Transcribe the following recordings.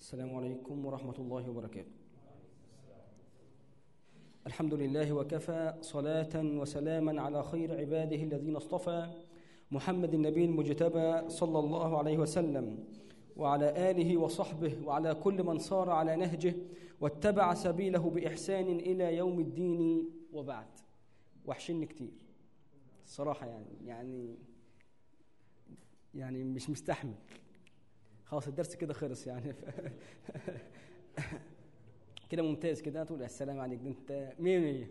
السلام عليكم ورحمة الله وبركاته الحمد لله وكفى صلاة وسلاما على خير عباده الذين اصطفى محمد النبي المجتبى صلى الله عليه وسلم وعلى آله وصحبه وعلى كل من صار على نهجه واتبع سبيله بإحسان إلى يوم الدين وبعد وحشني كتير الصراحة يعني يعني يعني مش مستحمل خلاص الدرس كده خلص يعني كده ممتاز كده تقول السلام عليك ده انت مية مية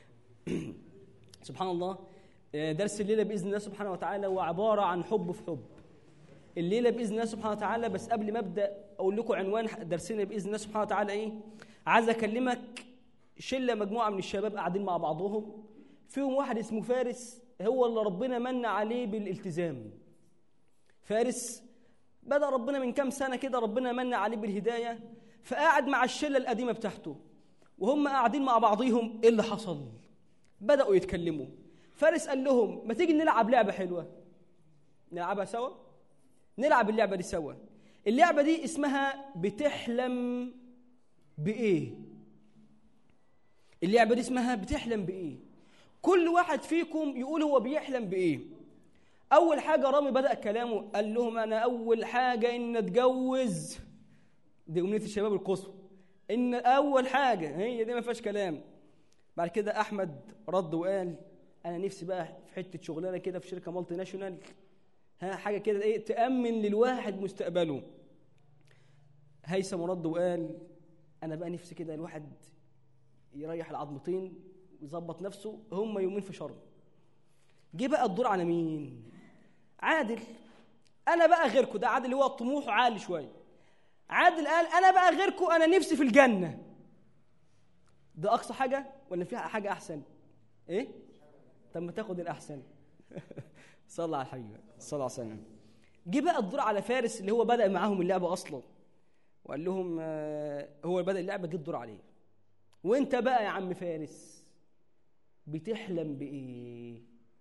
سبحان الله درس الليله باذن الله سبحانه وتعالى هو عباره عن حب في حب الليله باذن الله سبحانه وتعالى بس قبل ما ابدا اقول لكم عنوان درسنا باذن الله سبحانه وتعالى ايه عايز اكلمك شله مجموعه من الشباب قاعدين مع بعضهم فيهم واحد اسمه فارس هو اللي ربنا من عليه بالالتزام فارس بدا ربنا من كام سنه كده ربنا من عليه بالهدايه فقعد مع الشله القديمه بتاعته وهم قاعدين مع بعضهم ايه اللي حصل بداوا يتكلموا فارس قال لهم ما تيجي نلعب لعبه حلوه نلعبها سوا نلعب اللعبه دي سوا اللعبه دي اسمها بتحلم بايه اللعبه دي اسمها بتحلم بايه كل واحد فيكم يقول هو بيحلم بايه اول حاجه رامي بدا كلامه قال لهم انا اول حاجه ان اتجوز دي امنيه الشباب القصوى ان اول حاجه هي دي ما فيهاش كلام بعد كده احمد رد وقال انا نفسي بقى في حته شغلانه كده في شركه مالتي ناشونال ها حاجه كده ايه تامن للواحد مستقبله هيثم رد وقال انا بقى نفسي كده الواحد يريح العظمتين ويظبط نفسه هم يومين في شرم جه بقى الدور على مين عادل انا بقى غيركم ده عادل هو طموحه عالي شويه عادل قال انا بقى غيركم انا نفسي في الجنه ده اقصى حاجه ولا في حاجه احسن ايه طب ما تاخد الاحسن صلى على الحبيب صلى الله عليه وسلم جه بقى الدور على فارس اللي هو بدا معاهم اللعبه اصلا وقال لهم هو بدا اللعبه جه الدور عليه وانت بقى يا عم فارس بتحلم بايه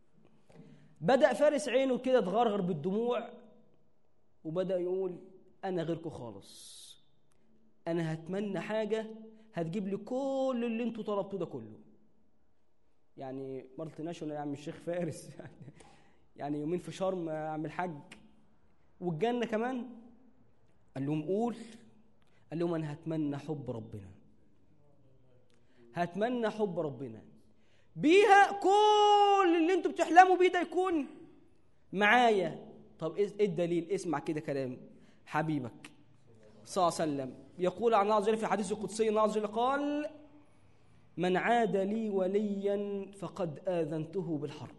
بدا فارس عينه كده تغرغر بالدموع وبدا يقول انا غيركم خالص انا هتمنى حاجه هتجيب لي كل اللي انتوا طلبتوه ده كله يعني مالتي ناشونال يا عم الشيخ فارس يعني يعني يومين في شرم يا عم الحاج والجنه كمان قال لهم قول قال لهم انا هتمنى حب ربنا هتمنى حب ربنا بيها كل اللي انتوا بتحلموا بيه ده يكون معايا طب ايه الدليل اسمع كده كلام حبيبك صلى الله عليه وسلم يقول عن الله عز وجل في الحديث القدسي الله عز وجل قال من عاد لي وليا فقد آذنته بالحرب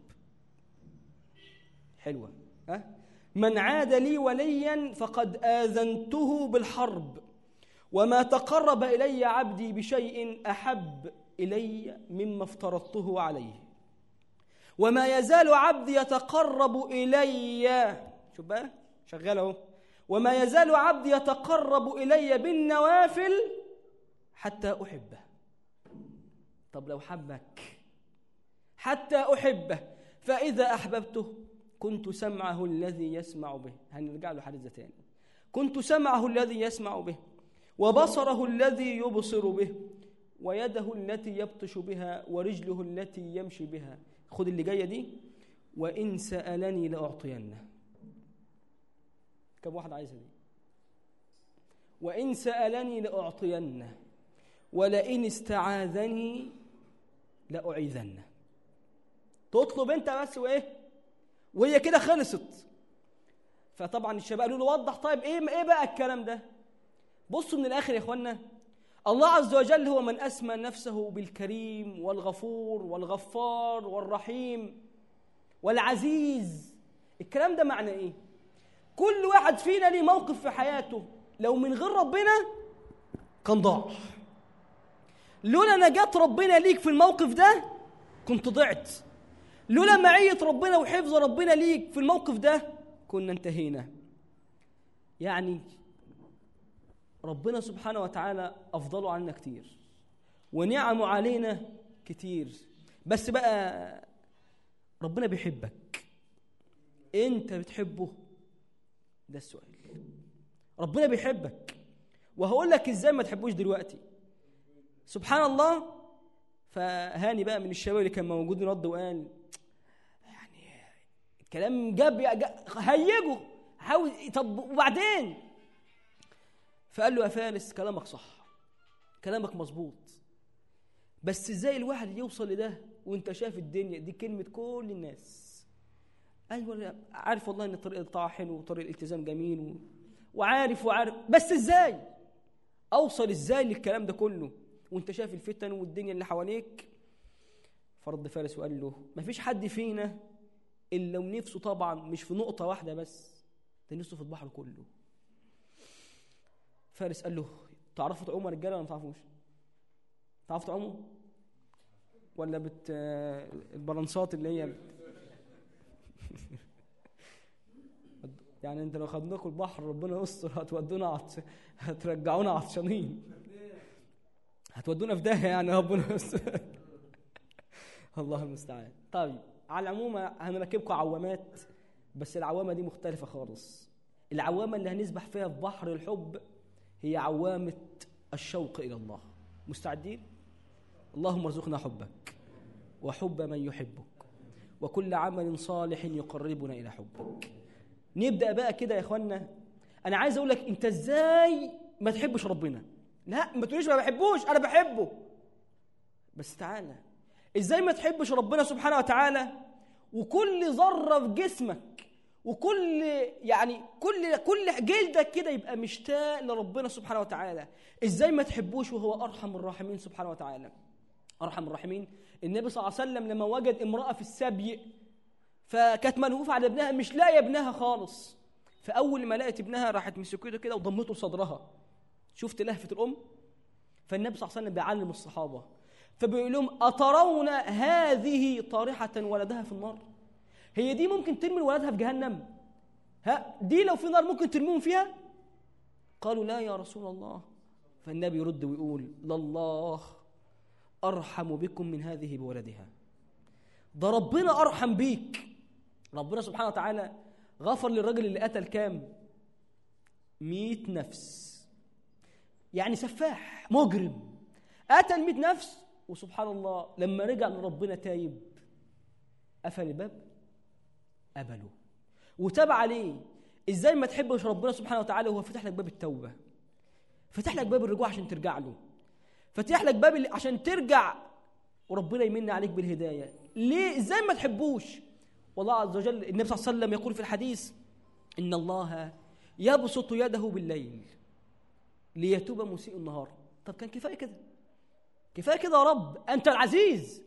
حلوة ها من عاد لي وليا فقد آذنته بالحرب وما تقرب إلي عبدي بشيء أحب إلي مما افترضته عليه وما يزال عبدي يتقرب إلي شوف بقى شغال اهو وما يزال عبدي يتقرب إلي بالنوافل حتى أحبه طب لو حبك حتى أحبه فإذا أحببته كنت سمعه الذي يسمع به هنرجع له حديث تاني كنت سمعه الذي يسمع به وبصره الذي يبصر به ويده التي يبطش بها ورجله التي يمشي بها خد اللي جايه دي وإن سألني لأعطينه كم واحد عايزها دي وإن سألني لأعطينه ولئن استعاذني لأعيذنه تطلب انت بس وايه وهي كده خلصت فطبعا الشباب قالوا له وضح طيب ايه ايه بقى الكلام ده بصوا من الاخر يا اخوانا الله عز وجل هو من اسمى نفسه بالكريم والغفور والغفار والرحيم والعزيز الكلام ده معنى ايه كل واحد فينا ليه موقف في حياته لو من غير ربنا كان ضاع لولا نجاة ربنا ليك في الموقف ده كنت ضعت لولا معية ربنا وحفظ ربنا ليك في الموقف ده كنا انتهينا يعني ربنا سبحانه وتعالى أفضله عنا كتير ونعمه علينا كتير بس بقى ربنا بيحبك انت بتحبه ده السؤال ربنا بيحبك وهقول لك ازاي ما تحبوش دلوقتي سبحان الله فهاني بقى من الشباب اللي كان موجود رد وقال يعني الكلام جاب هيجه حاول طب وبعدين فقال له يا فارس كلامك صح كلامك مظبوط بس ازاي الواحد يوصل لده وانت شايف الدنيا دي كلمة كل الناس ايوه عارف والله ان طريق الطاعة حلو وطريق الالتزام جميل و... وعارف وعارف بس ازاي اوصل ازاي للكلام ده كله وانت شايف الفتن والدنيا اللي حواليك فرد فارس وقال له مفيش حد فينا الا ونفسه طبعا مش في نقطة واحدة بس ده نفسه في البحر كله فارس قال له تعرفوا تعوموا رجاله ولا ما تعرفوش؟ تعرفوا تعوموا؟ ولا بت البلانسات اللي هي يعني انت لو خدناكم البحر ربنا يستر هتودونا عطش هترجعونا عطشانين هتودونا في داهيه يعني ربنا يستر الله المستعان طيب على العموم هنركبكم عوامات بس العوامه دي مختلفه خالص العوامه اللي هنسبح فيها في بحر الحب هي عوامه الشوق الى الله مستعدين اللهم ارزقنا حبك وحب من يحبك وكل عمل صالح يقربنا الى حبك نبدا بقى كده يا اخوانا انا عايز اقول لك انت ازاي ما تحبش ربنا لا ما تقوليش ما بحبوش انا بحبه بس تعالى ازاي ما تحبش ربنا سبحانه وتعالى وكل ذره في جسمك وكل يعني كل كل جلدك كده يبقى مشتاق لربنا سبحانه وتعالى ازاي ما تحبوش وهو ارحم الراحمين سبحانه وتعالى ارحم الراحمين النبي صلى الله عليه وسلم لما وجد امراه في السبي فكانت ملهوفه على ابنها مش لاقيه ابنها خالص فاول ما لقت ابنها راحت مسكته كده وضمته لصدرها شفت لهفه الام فالنبي صلى الله عليه وسلم بيعلم الصحابه فبيقول لهم اترون هذه طارحه ولدها في النار هي دي ممكن ترمي ولدها في جهنم ها دي لو في نار ممكن ترميهم فيها قالوا لا يا رسول الله فالنبي يرد ويقول لله ارحم بكم من هذه بولدها ده ربنا ارحم بيك ربنا سبحانه وتعالى غفر للراجل اللي قتل كام مئة نفس يعني سفاح مجرم قتل مئة نفس وسبحان الله لما رجع لربنا تايب قفل الباب قبله وتاب عليه ازاي ما تحبش ربنا سبحانه وتعالى وهو فتح لك باب التوبه فتح لك باب الرجوع عشان ترجع له فتح لك باب عشان ترجع وربنا يمن عليك بالهدايه ليه ازاي ما تحبوش والله عز وجل النبي صلى الله عليه وسلم يقول في الحديث ان الله يبسط يده بالليل ليتوب مسيء النهار طب كان كفايه كده كفايه كده يا رب انت العزيز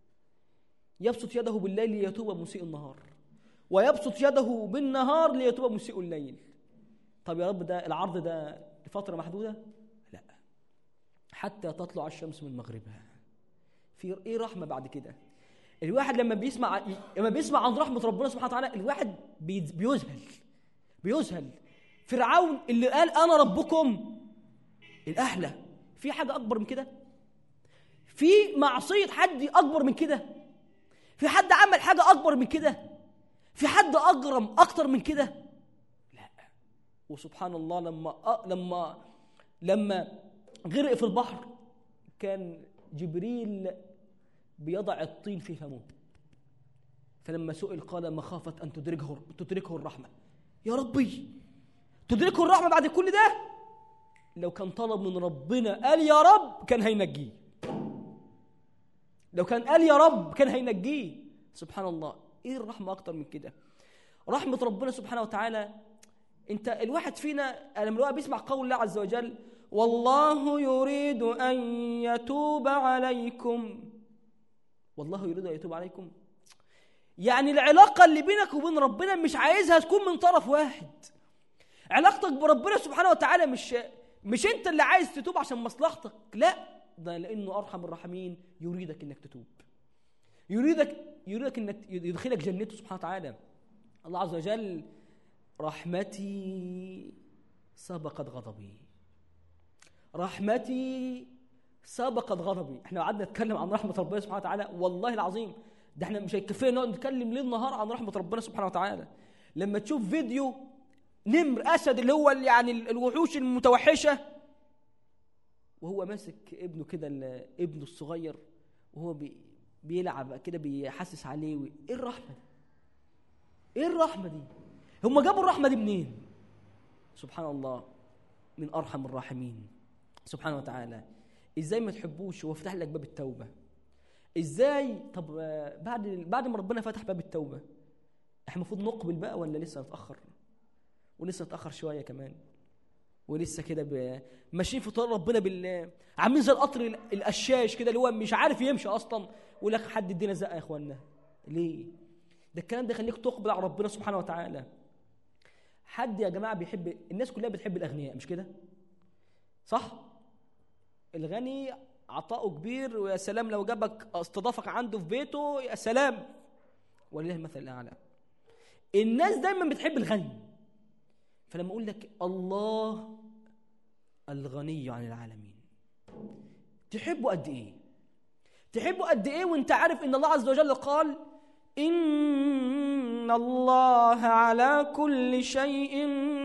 يبسط يده بالليل ليتوب مسيء النهار ويبسط يده بالنهار ليتوب مسيء الليل طب يا رب ده العرض ده لفتره محدوده لا حتى تطلع الشمس من مغربها في ايه رحمه بعد كده الواحد لما بيسمع لما بيسمع عن رحمه ربنا سبحانه وتعالى الواحد بيذهل بيذهل فرعون اللي قال انا ربكم الاعلى في حاجه اكبر من كده في معصيه حد اكبر من كده في حد عمل حاجه اكبر من كده في حد اجرم اكتر من كده لا وسبحان الله لما أ... لما لما غرق في البحر كان جبريل بيضع الطين في فمه فلما سئل قال مخافة أن تدركه تدركه الرحمة يا ربي تدركه الرحمة بعد كل ده لو كان طلب من ربنا قال يا رب كان هينجيه لو كان قال يا رب كان هينجيه سبحان الله ايه الرحمة أكتر من كده رحمة ربنا سبحانه وتعالى انت الواحد فينا لما الواحد بيسمع قول الله عز وجل والله يريد أن يتوب عليكم والله يريد أن يتوب عليكم يعني العلاقة اللي بينك وبين ربنا مش عايزها تكون من طرف واحد علاقتك بربنا سبحانه وتعالى مش مش انت اللي عايز تتوب عشان مصلحتك لا ده لانه ارحم الراحمين يريدك انك تتوب يريدك يريدك انك يدخلك جنته سبحانه وتعالى الله عز وجل رحمتي سبقت غضبي رحمتي سبقت غضبي احنا قعدنا نتكلم عن رحمه ربنا سبحانه وتعالى والله العظيم ده احنا مش هيكفينا نقعد نتكلم ليل نهار عن رحمه ربنا سبحانه وتعالى لما تشوف فيديو نمر اسد اللي هو يعني الوحوش المتوحشه وهو ماسك ابنه كده ال- ابنه الصغير وهو بي بيلعب كده بيحسس عليه و- ايه الرحمه دي ايه الرحمه دي هم جابوا الرحمه دي منين سبحان الله من ارحم الراحمين سبحانه وتعالى ازاي ما تحبوش هو فتح لك باب التوبه ازاي طب آه، بعد بعد ما ربنا فتح باب التوبه احنا المفروض نقبل بقى ولا لسه نتاخر ولسه نتاخر شويه كمان ولسه كده ب- ماشيين في طريق ربنا بال عاملين زي القطر ال- القشاش كده اللي هو مش عارف يمشي اصلا ويقول لك حد ادينا زقه يا اخوانا ليه ده الكلام ده يخليك تقبل على ربنا سبحانه وتعالى حد يا جماعه بيحب الناس كلها بتحب الاغنياء مش كده صح الغني عطاؤه كبير ويا سلام لو جابك استضافك عنده في بيته يا سلام ولله المثل الاعلى الناس دايما بتحب الغني فلما اقول لك الله الغني عن العالمين تحبه قد ايه تحبه قد ايه وانت عارف ان الله عز وجل قال ان الله على كل شيء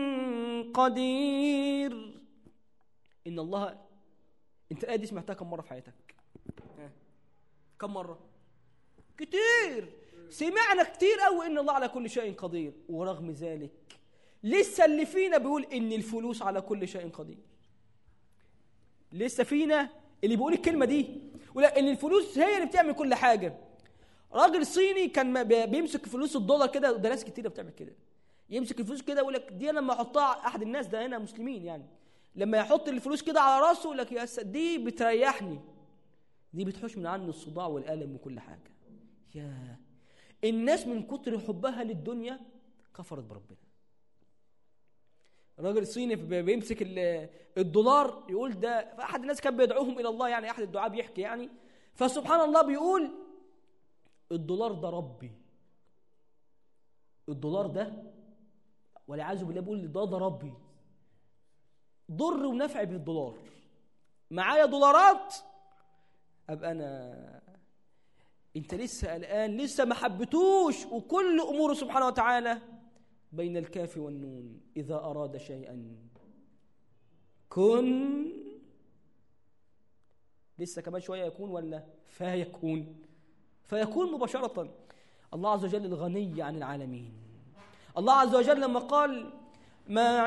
قدير ان الله انت الايه دي سمعتها كم مره في حياتك ها؟ كم مره كتير سمعنا كتير قوي ان الله على كل شيء قدير ورغم ذلك لسه اللي فينا بيقول ان الفلوس على كل شيء قدير لسه فينا اللي بيقول الكلمه دي ولا ان الفلوس هي اللي بتعمل كل حاجه راجل صيني كان ما بي- بيمسك فلوس الدولار كده وده ناس كتيره بتعمل كده يمسك الفلوس كده ويقول لك دي لما احطها احد الناس ده هنا مسلمين يعني لما يحط الفلوس كده على راسه يقول لك يا س- دي بتريحني دي بتحوش من عني الصداع والالم وكل حاجه يا الناس من كتر حبها للدنيا كفرت بربنا راجل صيني بي- بيمسك ال- الدولار يقول ده فاحد الناس كان بيدعوهم الى الله يعني احد الدعاء بيحكي يعني فسبحان الله بيقول الدولار ده ربي الدولار ده والعياذ بالله بيقول ده ده ربي ضر ونفع بالدولار معايا دولارات ابقى انا انت لسه قلقان لسه ما حبتوش وكل اموره سبحانه وتعالى بين الكاف والنون اذا اراد شيئا كن لسه كمان شويه يكون ولا فيكون فيكون مباشره الله عز وجل الغني عن العالمين الله عز وجل لما قال ما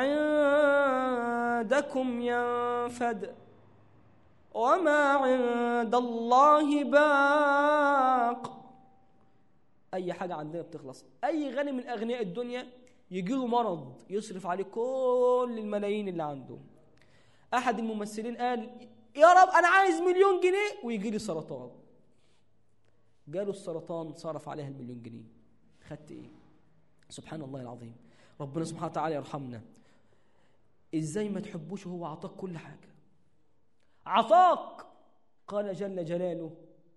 عندكم ينفد وما عند الله باق اي حاجه عندنا بتخلص اي غني من اغنياء الدنيا يجي له مرض يصرف عليه كل الملايين اللي عنده احد الممثلين قال يا رب انا عايز مليون جنيه ويجي لي سرطان جاله السرطان صرف عليها المليون جنيه خدت ايه سبحان الله العظيم ربنا سبحانه وتعالى يرحمنا ازاي ما تحبوش وهو عطاك كل حاجه عطاك قال جل جلاله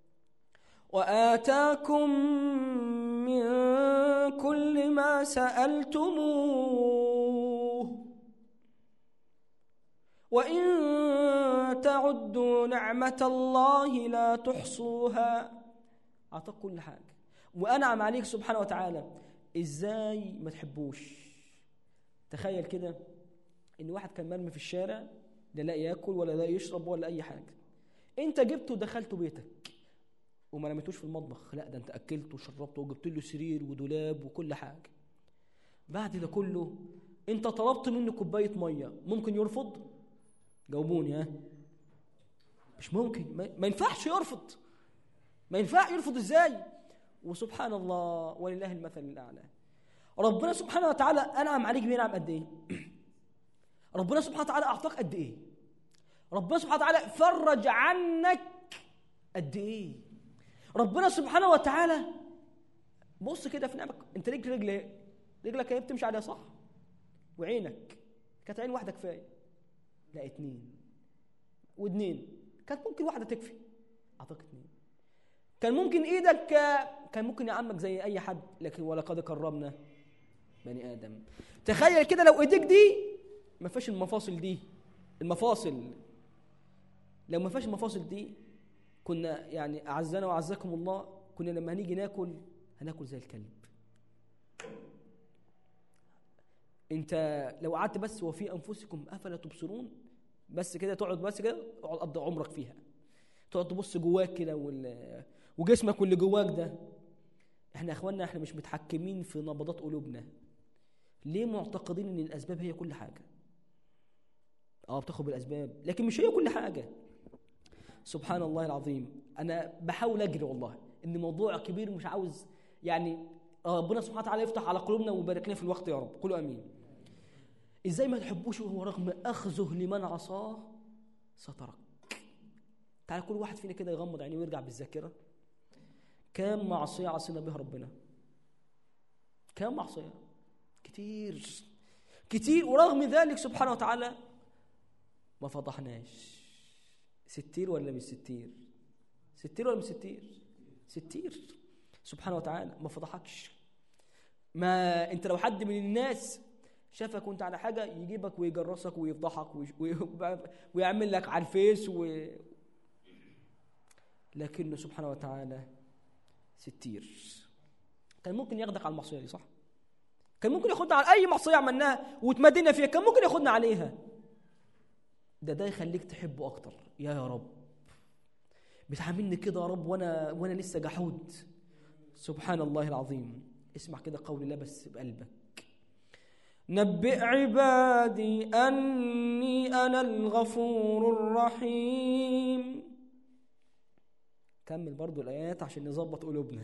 وآتاكم من كل ما سألتموه وإن تعدوا نعمة الله لا تحصوها أعطاك كل حاجة وأنعم عليك سبحانه وتعالى إزاي ما تحبوش تخيل كده إن واحد كان مرمي في الشارع لا لاقي ياكل ولا لاقي يشرب ولا أي حاجة أنت جبته ودخلته بيتك وما رميتوش في المطبخ لا ده انت اكلته وشربته وجبت له سرير ودولاب وكل حاجه بعد ده كله انت طلبت منه كوبايه ميه ممكن يرفض جاوبوني ها مش ممكن ما, ما ينفعش يرفض ما ينفع يرفض ازاي وسبحان الله ولله المثل الاعلى ربنا سبحانه وتعالى انعم عليك بينعم قد ايه ربنا سبحانه وتعالى اعطاك قد ايه ربنا سبحانه وتعالى فرج عنك قد ايه ربنا سبحانه وتعالى بص كده في نعمك انت ليك رجل ايه رجلك ايه بتمشي عليها صح وعينك كانت عين واحده كفايه لا اتنين واتنين كانت ممكن واحده تكفي اعطاك اتنين كان ممكن ايدك كان ممكن يعمك زي اي حد لكن ولقد كرمنا بني ادم تخيل كده لو ايديك دي ما فيهاش المفاصل دي المفاصل لو ما فيهاش المفاصل دي كنا يعني اعزنا واعزكم الله كنا لما هنيجي ناكل هناكل زي الكلب انت لو قعدت بس وفي انفسكم افلا تبصرون بس كده تقعد بس كده اقعد قضي عمرك فيها تقعد تبص جواك كده وال... وجسمك واللي جواك ده احنا يا اخوانا احنا مش متحكمين في نبضات قلوبنا ليه معتقدين ان الاسباب هي كل حاجه اه بتاخد بالاسباب لكن مش هي كل حاجه سبحان الله العظيم انا بحاول اجري والله ان موضوع كبير مش عاوز يعني ربنا سبحانه وتعالى يفتح على قلوبنا ويبارك لنا في الوقت يا رب قولوا امين ازاي ما تحبوش وهو رغم اخذه لمن عصاه سترك تعالى كل واحد فينا كده يغمض عينيه ويرجع بالذاكره كام معصيه عصينا بها ربنا كام معصيه كتير كتير ورغم ذلك سبحانه وتعالى ما فضحناش ستير ولا مش ستير ستير ولا مش ستير ستير سبحانه وتعالى ما فضحكش ما انت لو حد من الناس شافك وانت على حاجة يجيبك ويجرسك ويفضحك ويش- وي- ويعمل لك على الفيس و... لكنه سبحانه وتعالى ستير كان ممكن ياخدك على المعصية دي صح؟ كان ممكن ياخدنا على أي معصية عملناها وتمدينا فيها كان ممكن ياخدنا عليها ده ده يخليك تحبه أكتر يا يا رب بتعاملني كده يا رب وأنا وأنا لسه جحود سبحان الله العظيم اسمع كده قول الله بس بقلبك نبئ عبادي أني أنا الغفور الرحيم كمل برضو الآيات عشان نظبط قلوبنا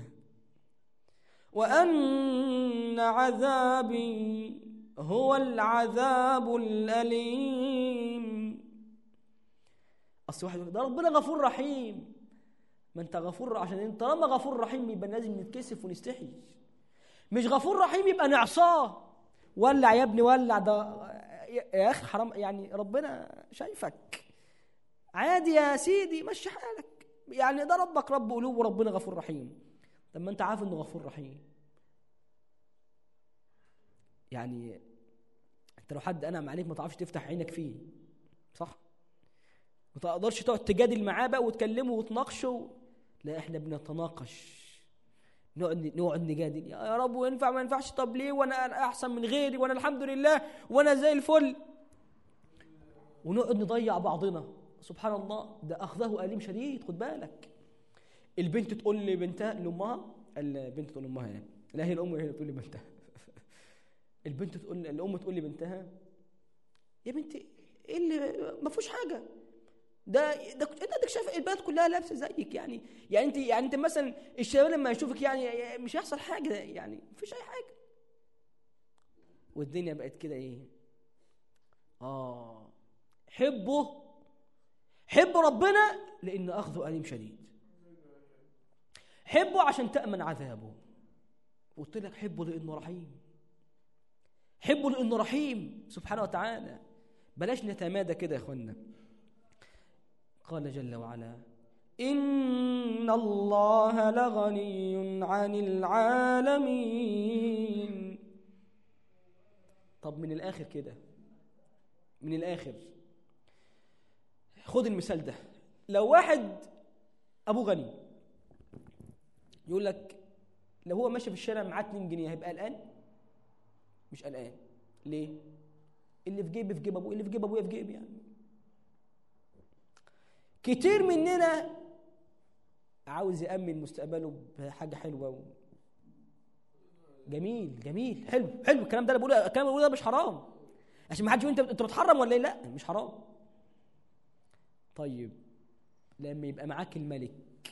وأن عذابي هو العذاب الأليم أصل واحد يقول ده ربنا غفور رحيم ما أنت غفور عشان أنت طالما غفور رحيم يبقى لازم نتكسف ونستحي مش غفور رحيم يبقى نعصاه ولع يا ابني ولع ده يا اخي حرام يعني ربنا شايفك عادي يا سيدي مشي حالك يعني ده ربك رب قلوب وربنا غفور رحيم طب ما انت عارف انه غفور رحيم يعني انت لو حد انعم عليك ما تعرفش تفتح عينك فيه صح ما تقدرش تقعد تجادل معاه بقى وتكلمه وتناقشه لا احنا بنتناقش نقعد نقعد نجادل يا رب وينفع ما ينفعش طب ليه وانا احسن من غيري وانا الحمد لله وانا زي الفل ونقعد نضيع بعضنا سبحان الله ده اخذه اليم شديد خد بالك البنت تقول لبنتها لامها البنت تقول لامها يعني لا هي الام هي اللي تقول لبنتها البنت تقول الام تقول لبنتها يا بنتي ايه اللي ما فيهوش حاجه ده ده انت اديك شايف البنات كلها لابسه زيك يعني يعني انت يعني انت مثلا الشباب لما يشوفك يعني مش هيحصل حاجه يعني مفيش اي حاجه والدنيا بقت كده ايه اه حبه حب ربنا لان اخذه اليم شديد حبه عشان تامن عذابه قلت لك حبه لانه رحيم حبه لانه رحيم سبحانه وتعالى بلاش نتمادى كده يا اخوانا قال جل وعلا إن الله لغني عن العالمين طب من الآخر كده من الآخر خد المثال ده لو واحد أبوه غني يقول لك لو هو ماشي في الشارع معاه 2 جنيه هيبقى قلقان مش قلقان ليه اللي في جيبي في جيب ابوه اللي في جيب ابويا في جيبي يعني كتير مننا عاوز يأمن مستقبله بحاجة حلوة و... جميل جميل حلو حلو الكلام ده انا بقوله الكلام اللي بقوله ده مش حرام عشان ما حدش يقول انت انت بتحرم ولا ايه لا مش حرام طيب لما يبقى معاك الملك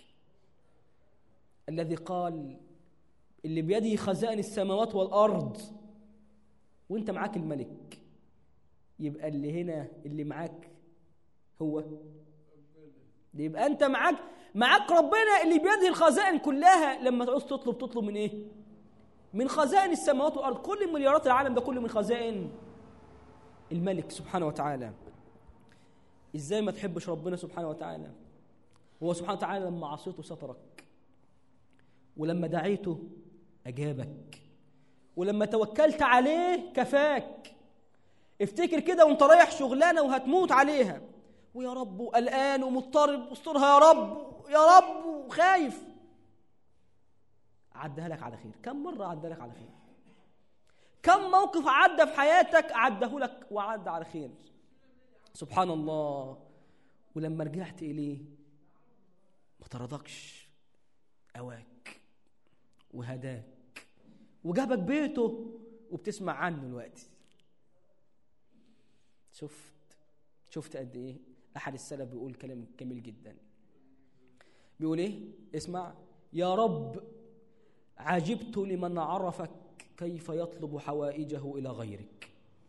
الذي قال اللي بيده خزائن السماوات والارض وانت معاك الملك يبقى اللي هنا اللي معاك هو يبقى انت معاك معاك ربنا اللي بيده الخزائن كلها لما تعوز تطلب تطلب من ايه من خزائن السماوات والارض كل مليارات العالم ده كله من خزائن الملك سبحانه وتعالى ازاي ما تحبش ربنا سبحانه وتعالى هو سبحانه وتعالى لما عصيته سترك ولما دعيته اجابك ولما توكلت عليه كفاك افتكر كده وانت رايح شغلانه وهتموت عليها ويا رب وقلقان ومضطرب استرها يا رب يا رب وخايف عدها لك على خير كم مرة عدها لك على خير كم موقف عدى في حياتك عداه لك وعدى على خير سبحان الله ولما رجعت إليه ما طردكش أواك وهداك وجابك بيته وبتسمع عنه دلوقتي شفت شفت قد ايه احد السلف بيقول كلام جميل جدا بيقول ايه اسمع يا رب عجبت لمن عرفك كيف يطلب حوائجه الى غيرك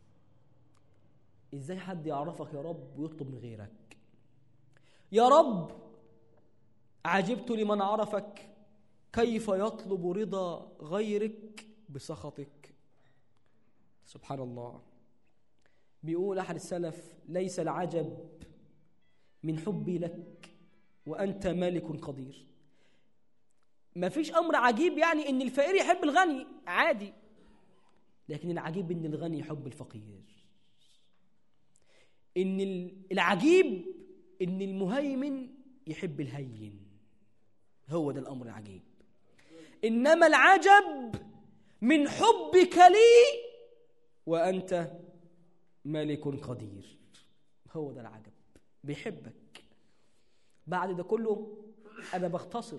ازاي حد يعرفك يا رب ويطلب من غيرك يا رب عجبت لمن عرفك كيف يطلب رضا غيرك بسخطك سبحان الله بيقول احد السلف ليس العجب من حبي لك وانت مالك قدير ما فيش امر عجيب يعني ان الفقير يحب الغني عادي لكن العجيب ان الغني يحب الفقير ان العجيب ان المهيمن يحب الهين هو ده الامر العجيب انما العجب من حبك لي وانت ملك قدير هو ده العجب بيحبك بعد ده كله انا بختصر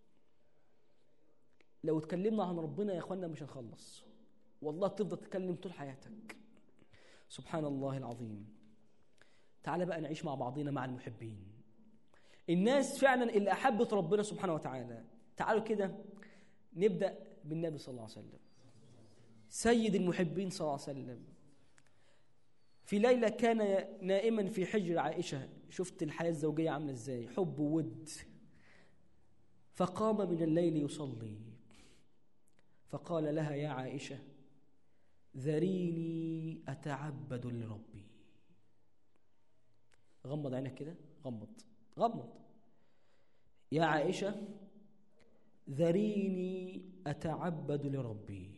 لو اتكلمنا عن ربنا يا اخوانا مش هنخلص والله تفضل تتكلم طول حياتك سبحان الله العظيم تعال بقى نعيش مع بعضنا مع المحبين الناس فعلا اللي احبت ربنا سبحانه وتعالى تعالوا كده نبدا بالنبي صلى الله عليه وسلم سيد المحبين صلى الله عليه وسلم في ليلة كان نائما في حجر عائشة شفت الحياة الزوجية عاملة ازاي حب وود فقام من الليل يصلي فقال لها يا عائشة ذريني أتعبد لربي غمض عينك كده غمض غمض يا عائشة ذريني أتعبد لربي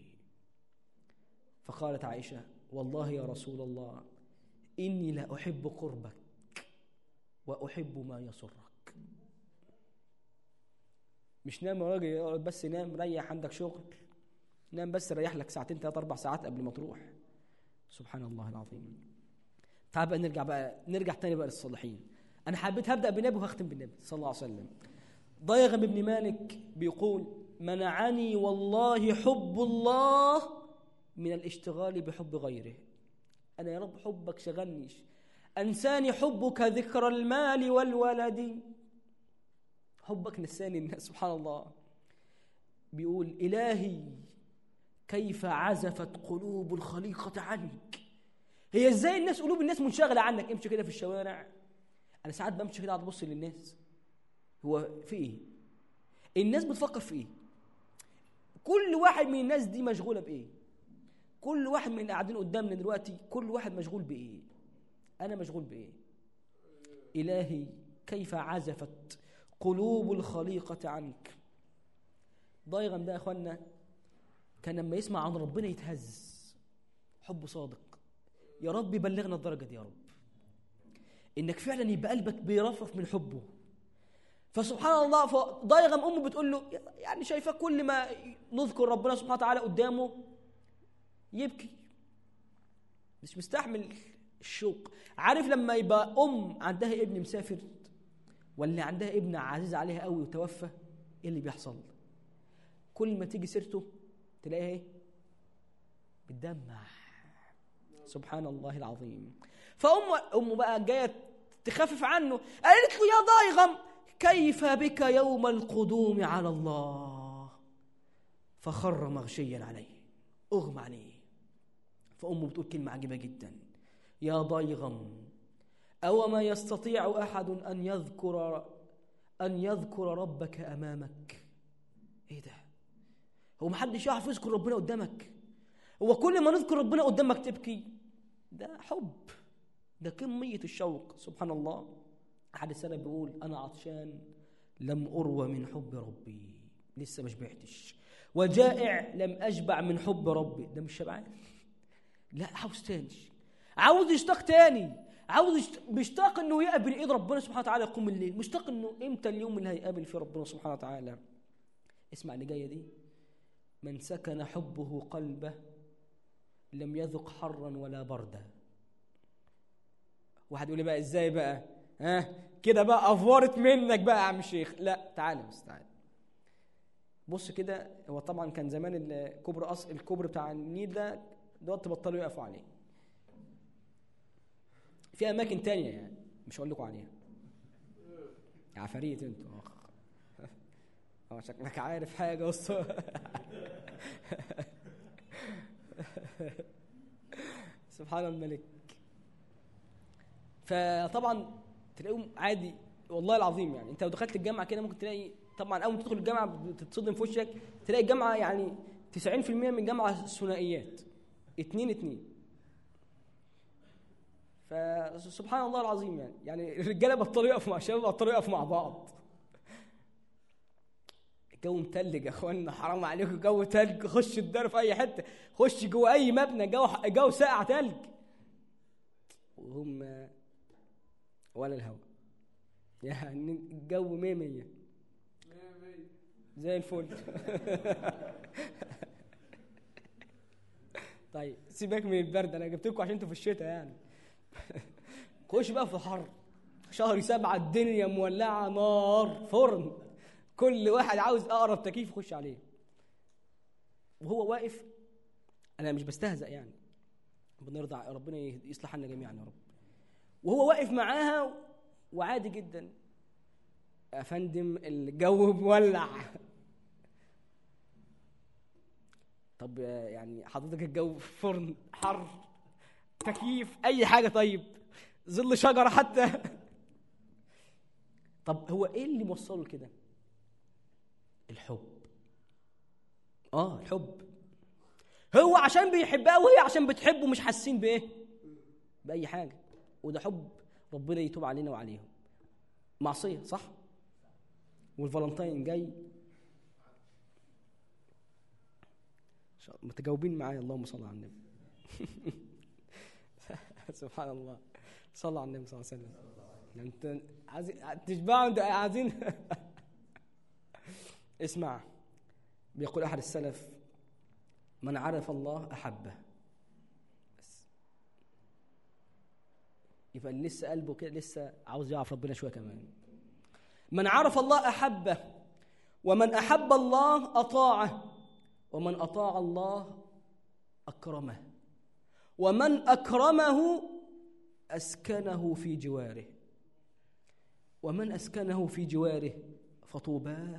فقالت عائشة والله يا رسول الله إني لا أحب قربك وأحب ما يسرك مش نام يا راجل بس نام ريح عندك شغل نام بس ريح لك ساعتين ثلاث أربع ساعات قبل ما تروح سبحان الله العظيم تعال بقى نرجع بقى نرجع تاني بقى للصالحين أنا حبيت هبدأ بنبي وهختم بالنبي صلى الله عليه وسلم ضيغم بن مالك بيقول منعني والله حب الله من الاشتغال بحب غيره أنا يا رب حبك شغلنيش أنساني حبك ذكر المال والولد حبك نساني الناس سبحان الله بيقول إلهي كيف عزفت قلوب الخليقة عنك هي ازاي الناس قلوب الناس منشغلة عنك امشي كده في الشوارع أنا ساعات بمشي كده قاعد أبص للناس هو في إيه؟ الناس بتفكر في إيه؟ كل واحد من الناس دي مشغولة بإيه؟ كل واحد من اللي قاعدين قدامنا دلوقتي كل واحد مشغول بإيه أنا مشغول بإيه إلهي كيف عزفت قلوب الخليقة عنك ضايغم ده يا أخوانا كان لما يسمع عن ربنا يتهز حب صادق يا رب بلغنا الدرجة دي يا رب إنك فعلا يبقى قلبك بيرفرف من حبه فسبحان الله فضايغم أمه بتقول له يعني شايفة كل ما نذكر ربنا سبحانه وتعالى قدامه يبكي مش مستحمل الشوق عارف لما يبقى ام عندها ابن مسافر ولا عندها ابن عزيز عليها قوي وتوفى ايه اللي بيحصل كل ما تيجي سيرته تلاقيها ايه بتدمع سبحان الله العظيم فام امه بقى جايه تخفف عنه قالت له يا ضايغم كيف بك يوم القدوم على الله فخر مغشيا عليه اغمى عليه فأمه بتقول كلمة عجيبة جدا يا ضيغم أو ما يستطيع أحد أن يذكر أن يذكر ربك أمامك إيه ده هو ما حدش يعرف يذكر ربنا قدامك هو كل ما نذكر ربنا قدامك تبكي ده حب ده كمية الشوق سبحان الله أحد السنة بيقول أنا عطشان لم أروى من حب ربي لسه ما شبعتش وجائع لم أشبع من حب ربي ده مش شبعان لا عاوز تاني عاوز يشتاق تاني عاوز يشت... مشتاق انه يقابل ايد ربنا سبحانه وتعالى يقوم الليل مشتاق انه امتى اليوم اللي هيقابل فيه ربنا سبحانه وتعالى اسمع اللي جايه دي من سكن حبه قلبه لم يذق حرا ولا بردا واحد يقول لي بقى ازاي بقى ها كده بقى افورت منك بقى يا عم الشيخ لا تعالى بس تعالى بص كده هو طبعا كان زمان الكوبري أص... الكوبري بتاع النيل ده دلوقتي بطلوا يقفوا عليه في اماكن تانية يعني مش هقول لكم عليها عفاريت انتوا اه شكلك عارف حاجه بص سبحان الملك فطبعا تلاقيهم عادي والله العظيم يعني انت لو دخلت الجامعه كده ممكن تلاقي طبعا اول ما تدخل الجامعه بتتصدم في وشك تلاقي الجامعه يعني 90% من الجامعه ثنائيات اتنين اتنين فسبحان الله العظيم يعني يعني الرجاله بطلوا يقفوا مع الشباب بطلوا يقفوا مع بعض الجو متلج يا اخوانا حرام عليكم جو تلج خش الدار في اي حته خش جوه اي مبنى جو جو ساقع تلج وهم ولا الهوا يعني الجو مية مية زي الفل طيب سيبك من البرد انا جبت لكم عشان انتوا في الشتاء يعني خش بقى في الحر شهر سبعة الدنيا مولعة نار فرن كل واحد عاوز اقرب تكييف يخش عليه وهو واقف انا مش بستهزأ يعني ربنا يرضى ربنا يصلح لنا جميعا يا رب وهو واقف معاها وعادي جدا يا فندم الجو مولع طب يعني حضرتك الجو فرن حر تكييف اي حاجه طيب ظل شجره حتى طب هو ايه اللي موصله لكده الحب اه الحب هو عشان بيحبها وهي عشان بتحبه مش حاسين بايه باي حاجه وده حب ربنا يتوب علينا وعليهم معصيه صح والفالنتين جاي متجاوبين معايا اللهم صل على النبي سبحان الله صلى على النبي صلى الله عليه وسلم انت عايزين تشبعوا عايزين اسمع بيقول احد السلف من عرف الله احبه بس يبقى لسه قلبه كده لسه عاوز يعرف ربنا شويه كمان من عرف الله احبه ومن احب الله اطاعه ومن اطاع الله اكرمه ومن اكرمه اسكنه في جواره ومن اسكنه في جواره فطوباه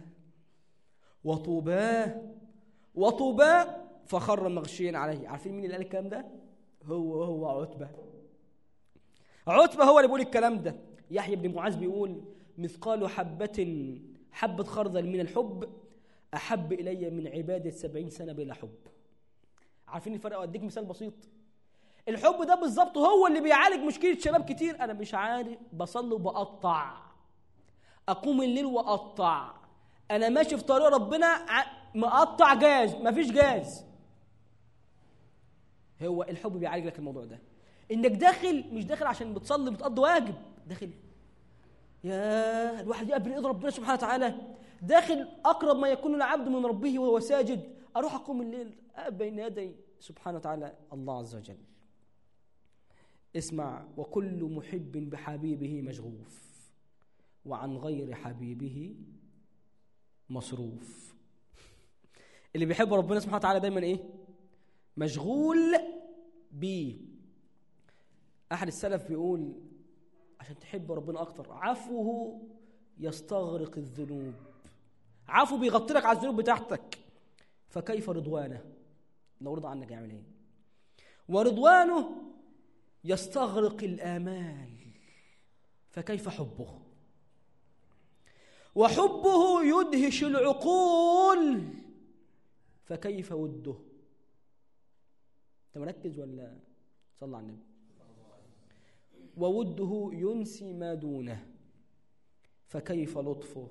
وطوباه وطوباه فخر مغشيا عليه عارفين مين اللي قال الكلام ده هو هو عتبه عتبه هو اللي بيقول الكلام ده يحيى بن معاذ بيقول مثقال حبة حبة خردل من الحب أحب إلي من عبادة سبعين سنة بلا حب عارفين الفرق أديك مثال بسيط الحب ده بالظبط هو اللي بيعالج مشكلة شباب كتير أنا مش عارف بصلي وبقطع أقوم الليل وأقطع أنا ماشي في طريق ربنا مقطع جاز مفيش جاز هو الحب بيعالج لك الموضوع ده انك داخل مش داخل عشان بتصلي بتقضي واجب داخل يا الواحد يقبل ايد ربنا سبحانه وتعالى داخل اقرب ما يكون العبد من ربه وهو ساجد اروح اقوم الليل بين يدي سبحانه وتعالى الله عز وجل اسمع وكل محب بحبيبه مشغوف وعن غير حبيبه مصروف اللي بيحب ربنا سبحانه وتعالى دايما ايه مشغول بيه احد السلف بيقول عشان تحب ربنا اكتر عفوه يستغرق الذنوب عفو بيغطي لك على الذنوب بتاعتك فكيف رضوانه لو رضى عنك يعمل ايه ورضوانه يستغرق الامال فكيف حبه وحبه يدهش العقول فكيف وده انت مركز ولا صلى على النبي ووده ينسي ما دونه فكيف لطفه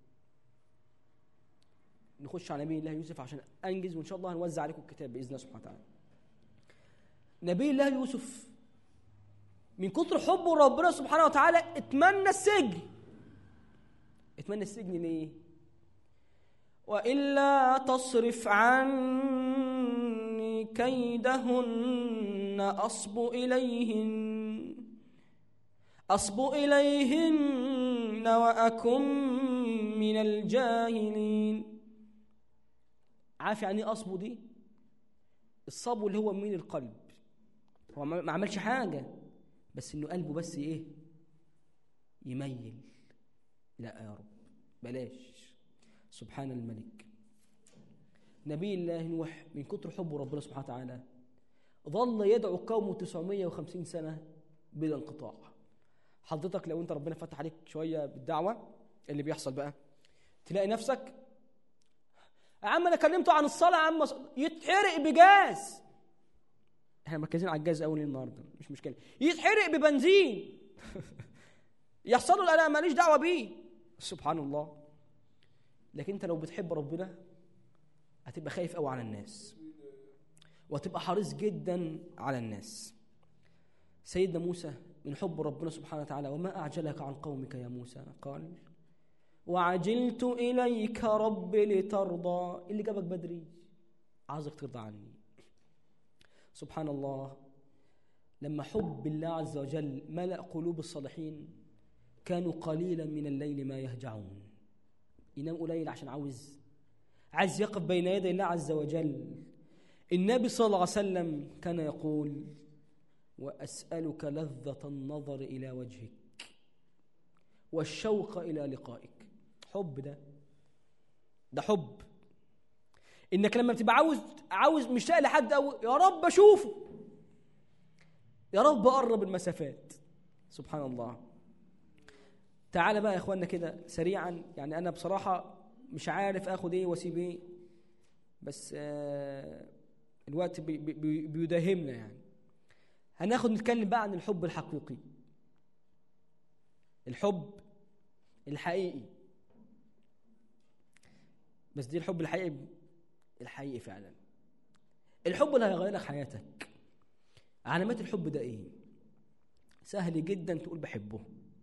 نخش على نبي الله يوسف عشان انجز وان شاء الله هنوزع عليكم الكتاب باذن الله سبحانه وتعالى نبي الله يوسف من كتر حبه لربنا سبحانه وتعالى اتمنى السجن اتمنى السجن ليه والا تصرف عني كيدهن اصب اليهن أصب إليهن وأكن من الجاهلين عارف يعني ايه أصبو دي الصبو اللي هو من القلب هو ما عملش حاجة بس إنه قلبه بس إيه يميل لا يا رب بلاش سبحان الملك نبي الله نوح من كتر حبه ربنا سبحانه وتعالى ظل يدعو قومه 950 سنة بلا انقطاع حضرتك لو انت ربنا فتح عليك شوية بالدعوة اللي بيحصل بقى تلاقي نفسك يا عم انا كلمته عن الصلاة يا عم يتحرق بجاز احنا مركزين على الجاز اول النهارده مش مشكلة يتحرق ببنزين يحصل له انا ماليش دعوة بيه سبحان الله لكن انت لو بتحب ربنا هتبقى خايف قوي على الناس وهتبقى حريص جدا على الناس سيدنا موسى من حب ربنا سبحانه وتعالى وما أعجلك عن قومك يا موسى قال وعجلت إليك رب لترضى اللي جابك بدري عايزك ترضى عني سبحان الله لما حب الله عز وجل ملأ قلوب الصالحين كانوا قليلا من الليل ما يهجعون ينام قليل عشان عاوز عايز يقف بين يدي الله عز وجل النبي صلى الله عليه وسلم كان يقول وأسألك لذة النظر إلى وجهك والشوق إلى لقائك حب ده ده حب إنك لما بتبقى عاوز عاوز مشتاق لحد أو يا رب أشوفه يا رب أقرب المسافات سبحان الله تعال بقى يا إخواننا كده سريعا يعني أنا بصراحة مش عارف آخد إيه وأسيب إيه بس آه الوقت بي بي بيداهمنا يعني هناخد نتكلم بقى عن الحب الحقيقي الحب الحقيقي بس دي الحب الحقيقي الحقيقي فعلا الحب اللي هيغير لك حياتك علامات الحب ده ايه سهل جدا تقول بحبه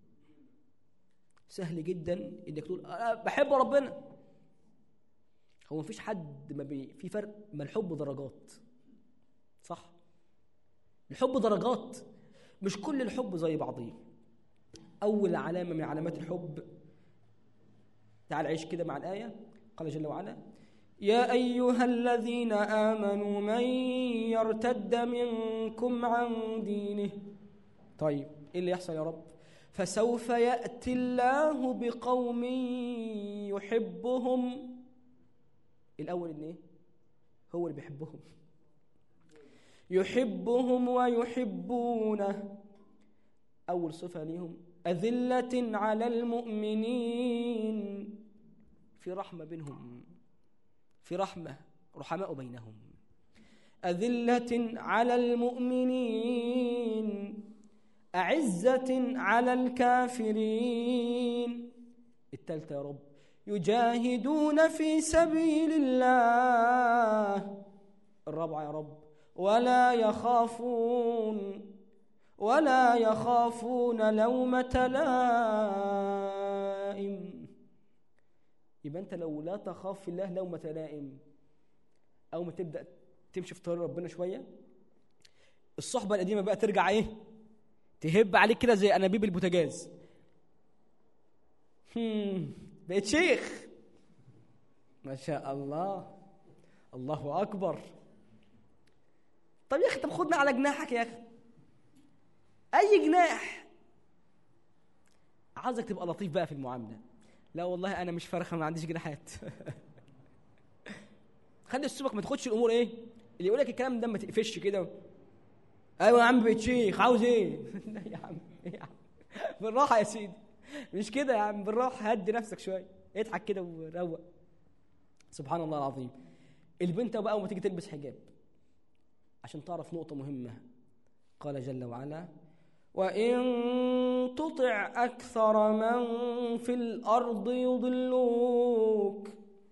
سهل جدا انك تقول أنا بحب ربنا هو مفيش حد ما بي في فرق ما الحب درجات صح الحب درجات مش كل الحب زي بعضيه اول علامه من علامات الحب تعال عيش كده مع الايه قال جل وعلا يا ايها الذين امنوا من يرتد منكم عن دينه طيب ايه اللي يحصل يا رب فسوف ياتي الله بقوم يحبهم الأول إن إيه؟ هو اللي بيحبهم يحبهم ويحبونه أول صفة ليهم أذلة على المؤمنين في رحمة بينهم في رحمة رحماء بينهم أذلة على المؤمنين أعزة على الكافرين التالتة يا رب يجاهدون في سبيل الله الرابعة يا رب ولا يخافون ولا يخافون لومة لائم يبقى أنت لو لا تخاف في الله لومة لائم أو ما تبدأ تمشي في طريق ربنا شوية الصحبة القديمة بقى ترجع إيه تهب عليك كده زي أنابيب البوتاجاز بقيت شيخ ما شاء الله الله أكبر طب يا أخي طب خدنا على جناحك يا أخي أي جناح عاوزك تبقى لطيف بقى في المعاملة لا والله أنا مش فرخة ما عنديش جناحات خلي أسلوبك ما تاخدش الأمور إيه اللي يقول لك الكلام ده ما تقفش كده أيوة يا عم بقيت شيخ عاوز إيه لا يا عم إيه يا عم بالراحة يا سيدي مش كده يا عم بالراحه هدي نفسك شويه اضحك كده وروق سبحان الله العظيم البنت بقى وما تيجي تلبس حجاب عشان تعرف نقطه مهمه قال جل وعلا وان تطع اكثر من في الارض يضلوك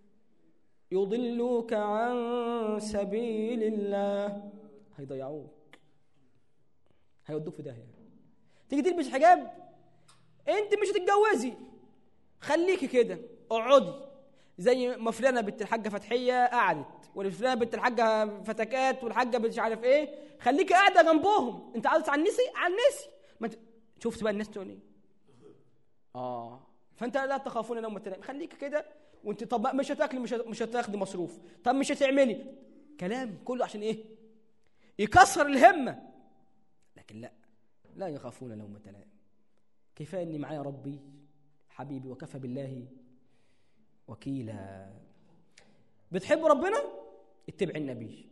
يضلوك عن سبيل الله هيضيعوك هيودوك في داهيه تيجي تلبس حجاب انت مش هتتجوزي خليكي كده اقعدي زي ما فلانه بنت الحاجه فتحيه قعدت وفلانه بنت الحاجه فتكات والحاجه مش عارف ايه خليكي قاعده جنبهم انت عاوز تعنسي عنسي ما شفت بقى الناس تقول ايه اه فانت لا تخافون لومة لائم خليك كده وانت طب مش هتاكلي مش هت- مش هتاخدي مصروف طب مش هتعملي كلام كله عشان ايه يكسر الهمه لكن لا لا يخافون لومة لائم كفايه اني معايا ربي حبيبي وكفى بالله وكيلا بتحب ربنا اتبع النبي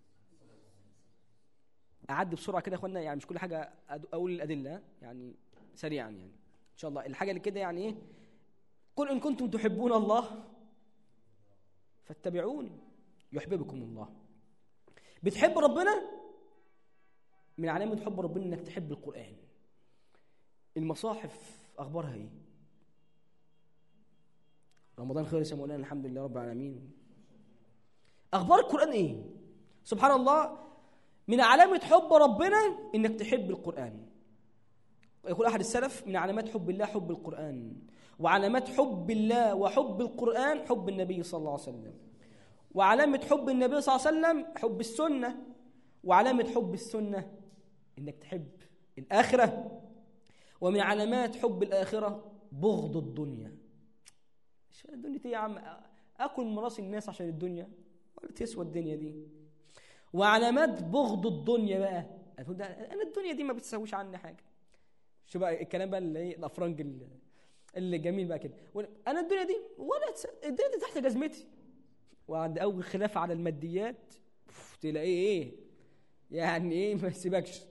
اعدي بسرعه كده يا اخوانا يعني مش كل حاجه أد- اقول الادله يعني سريعا يعني ان شاء الله الحاجه اللي كده يعني ايه قل ان كنتم تحبون الله فاتبعوني يحببكم الله بتحب ربنا من علامه حب ربنا انك تحب القران المصاحف اخبارها ايه رمضان خلص يا مولانا الحمد لله رب العالمين اخبار القران ايه سبحان الله من علامه حب ربنا انك تحب القران يقول احد السلف من علامات حب الله حب القران وعلامات حب الله وحب القران حب النبي صلى الله عليه وسلم وعلامه حب النبي صلى الله عليه وسلم حب السنه وعلامه حب السنه انك تحب الاخره ومن علامات حب الاخره بغض الدنيا مش الدنيا ايه يا عم اكل من راس الناس عشان الدنيا ولا تسوى الدنيا دي وعلامات بغض الدنيا بقى أقول ده انا الدنيا دي ما بتسويش عني حاجه شو بقى الكلام بقى اللي ايه الافرنج اللي, اللي جميل بقى كده ولا- انا الدنيا دي ولا تس... الدنيا دي تحت جزمتي وعند اول خلاف على الماديات أوف، تلاقيه ايه يعني ايه ما يسيبكش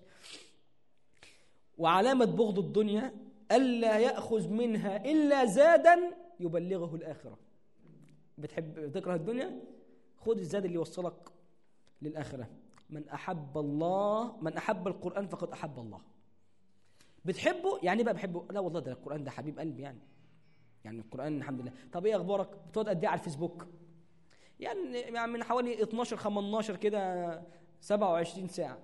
وعلامة بغض الدنيا ألا يأخذ منها إلا زادا يبلغه الآخرة بتحب تكره الدنيا خذ الزاد اللي يوصلك للآخرة من أحب الله من أحب القرآن فقد أحب الله بتحبه يعني إيه بقى بحبه لا والله ده القرآن ده حبيب قلبي يعني يعني القرآن الحمد لله طب ايه اخبارك بتقعد قد ايه على الفيسبوك يعني يعني من حوالي 12 15 كده 27 ساعة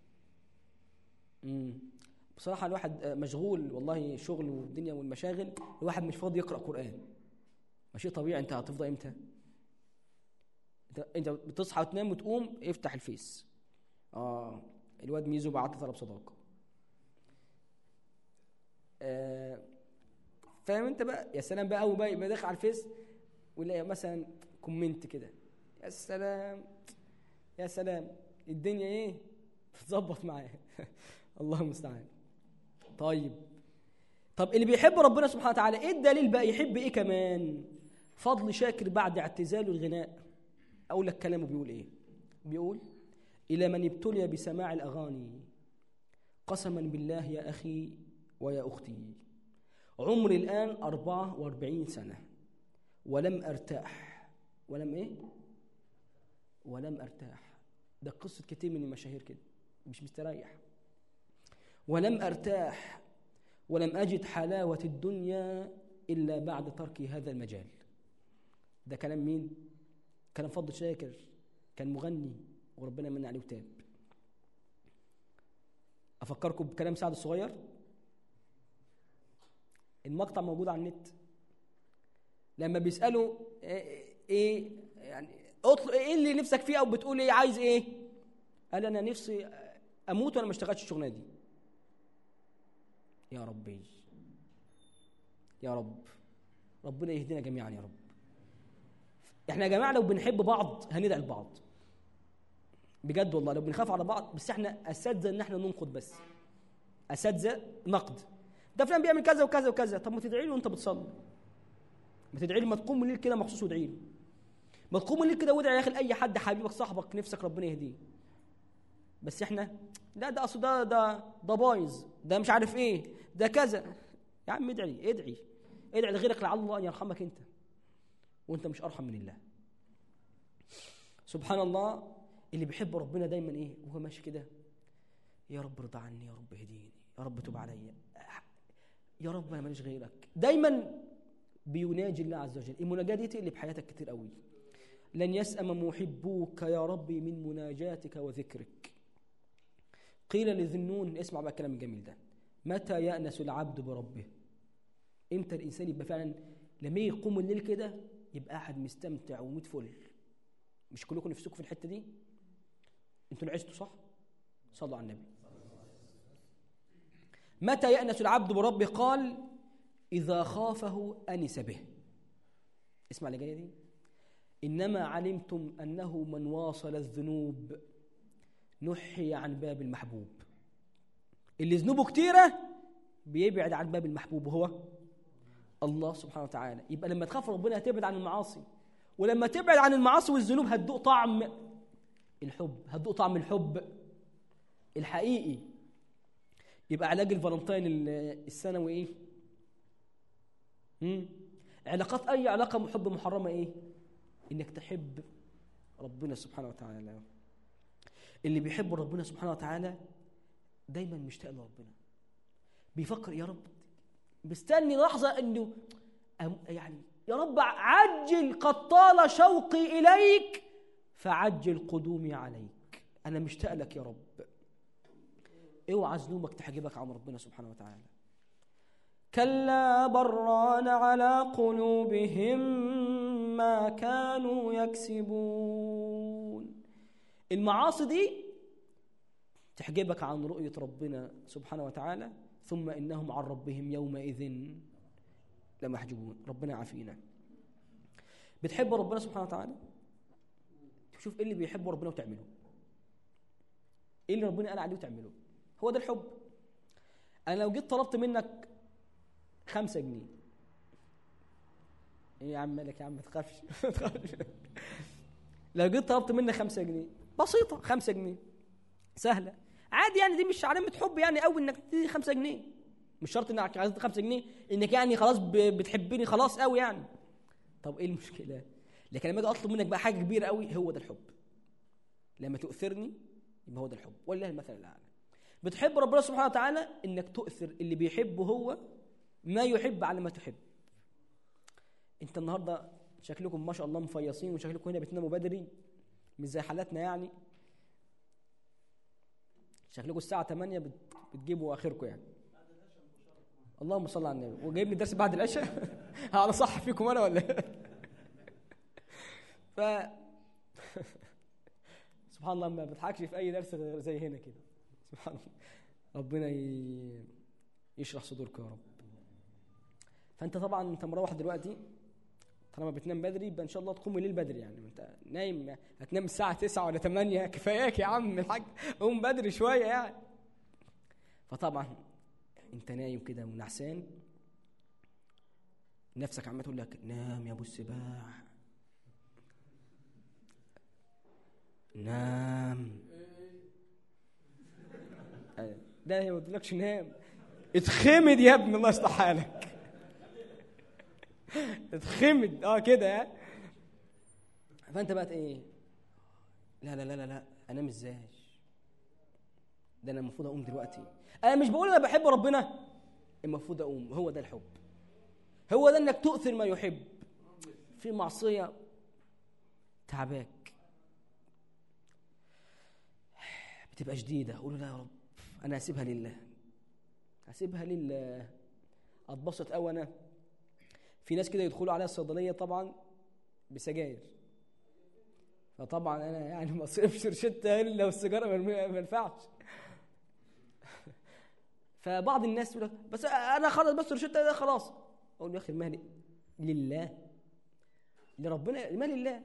امم بصراحة الواحد مشغول والله شغل والدنيا والمشاغل الواحد مش فاضي يقرأ قرآن ما شيء طبيعي انت هتفضى امتى انت انت بتصحى وتنام وتقوم افتح الفيس اه الواد ميزو بعت طلب صداقة آه فاهم انت بقى يا سلام بقى اول بقى يبقى داخل على الفيس ويلاقي مثلا كومنت كده يا سلام يا سلام الدنيا ايه بتظبط معاه الله المستعان طيب طب اللي بيحب ربنا سبحانه وتعالى ايه الدليل بقى يحب ايه كمان فضل شاكر بعد اعتزاله الغناء اقول لك كلامه بيقول ايه بيقول الى من ابتلي بسماع الاغاني قسما بالله يا اخي ويا اختي عمري الان 44 سنه ولم ارتاح ولم ايه ولم ارتاح ده قصه كتير من المشاهير كده مش مستريح ولم ارتاح ولم اجد حلاوه الدنيا الا بعد تركي هذا المجال ده كلام مين كلام فضل شاكر كان مغني وربنا من عليه وتاب افكركم بكلام سعد الصغير المقطع موجود على النت لما بيسالوا ايه إيه يعني اطلب ايه اللي نفسك فيه او بتقول ايه عايز ايه قال انا نفسي اموت وانا ما اشتغلتش الشغلانه دي يا ربي يا رب ربنا يهدينا جميعا يا رب احنا يا جماعه لو بنحب بعض هندعي لبعض بجد والله لو بنخاف على بعض بس احنا اساتذه ان احنا ننقد بس اساتذه نقد ده فلان بيعمل كذا وكذا وكذا طب ما تدعي له وانت بتصلي ما تدعي له ما تقوم الليل كده مخصوص وادعي له ما تقوم الليل كده وادعي يا اخي لاي حد حبيبك صاحبك نفسك ربنا يهديه بس احنا لا ده اصل ده ده ده بايظ ده مش عارف ايه ده كذا يا عم ادعي ادعي ادعي لغيرك لعل الله ان يرحمك انت وانت مش ارحم من الله سبحان الله اللي بيحب ربنا دايما ايه وهو ماشي كده يا رب ارضى عني يا رب اهديني يا رب تب عليا يا رب انا ماليش غيرك دايما بيناجي الله عز وجل المناجاه دي تقلب حياتك كتير قوي لن يسأم محبوك يا ربي من مناجاتك وذكرك قيل لذنون اسمع بقى الكلام الجميل ده متى يأنس العبد بربه امتى الانسان يبقى فعلا لما يقوم الليل كده يبقى قاعد مستمتع وميت فل مش كلكم نفسكم في الحته دي انتوا اللي عشتوا صح صلوا على النبي متى يأنس العبد بربه قال إذا خافه أنس به اسمع اللي جاية دي إنما علمتم أنه من واصل الذنوب نحي عن باب المحبوب اللي ذنوبه كتيرة بيبعد عن باب المحبوب وهو الله سبحانه وتعالى يبقى لما تخاف ربنا هتبعد عن المعاصي ولما تبعد عن المعاصي والذنوب هتدوق طعم الحب هتدوق طعم الحب الحقيقي يبقى علاج الفالنتين السنوي ايه مم. علاقات اي علاقه حب محرمه ايه انك تحب ربنا سبحانه وتعالى اللي بيحب ربنا سبحانه وتعالى دايما مشتاق لربنا بيفكر يا رب مستني لحظه انه يعني يا رب عجل قد طال شوقي اليك فعجل قدومي عليك انا مشتاق لك يا رب اوعى ذنوبك تحجبك عن ربنا سبحانه وتعالى كلا بران على قلوبهم ما كانوا يكسبون المعاصي دي تحجبك عن رؤية ربنا سبحانه وتعالى ثم إنهم عن ربهم يومئذ لمحجوبون ربنا يعافينا بتحب ربنا سبحانه وتعالى شوف ايه اللي بيحبه ربنا وتعمله ايه اللي ربنا قال عليه وتعمله هو ده الحب انا لو جيت طلبت منك خمسة جنيه ايه يا عم مالك يا عم ما تخافش ما تخافش لو جيت طلبت منك خمسة جنيه بسيطة خمسة جنيه سهلة عادي يعني دي مش علامة حب يعني قوي انك تدي خمسة جنيه مش شرط انك عايز خمسة جنيه انك يعني خلاص بتحبني خلاص قوي يعني طب ايه المشكلة لكن لما اجي اطلب منك بقى حاجة كبيرة قوي هو ده الحب لما تؤثرني يبقى هو ده الحب ولله المثل الاعلى بتحب ربنا سبحانه وتعالى انك تؤثر اللي بيحبه هو ما يحب على ما تحب انت النهارده شكلكم ما شاء الله مفيصين وشكلكم هنا بتناموا بدري مش زي حالاتنا يعني شكلكم الساعة 8 بتجيبوا آخركم يعني اللهم صل على النبي وجايب لي درس بعد العشاء على صح فيكم أنا ولا ف سبحان الله ما بضحكش في أي درس غير زي هنا كده سبحان الله ربنا يشرح صدورك يا رب فانت طبعا انت مروح دلوقتي طالما بتنام بدري يبقى ان شاء الله تقوم الليل بدري يعني انت نايم هتنام الساعه 9 ولا 8 كفاياك يا عم الحاج قوم بدري شويه يعني فطبعا انت نايم كده ونعسان نفسك عمال تقول لك نام يا ابو السباع نام ده هي ما تقولكش نام اتخمد يا ابني الله يصلح حالك اتخمد اه كده يعني فانت بقى ايه لا لا لا لا لا انام ازاي ده انا المفروض اقوم دلوقتي انا مش بقول انا بحب ربنا المفروض اقوم هو ده الحب هو ده انك تؤثر ما يحب في معصيه تعباك بتبقى شديده اقول لا يا رب انا هسيبها لله هسيبها لله اتبسط قوي انا في ناس كده يدخلوا عليها الصيدليه طبعا بسجاير فطبعا انا يعني ما اصرفش روشته الا لو السيجاره ما ينفعش فبعض الناس يقول بس انا خلاص بس روشته ده خلاص اقول له يا اخي المال لله لربنا المال لله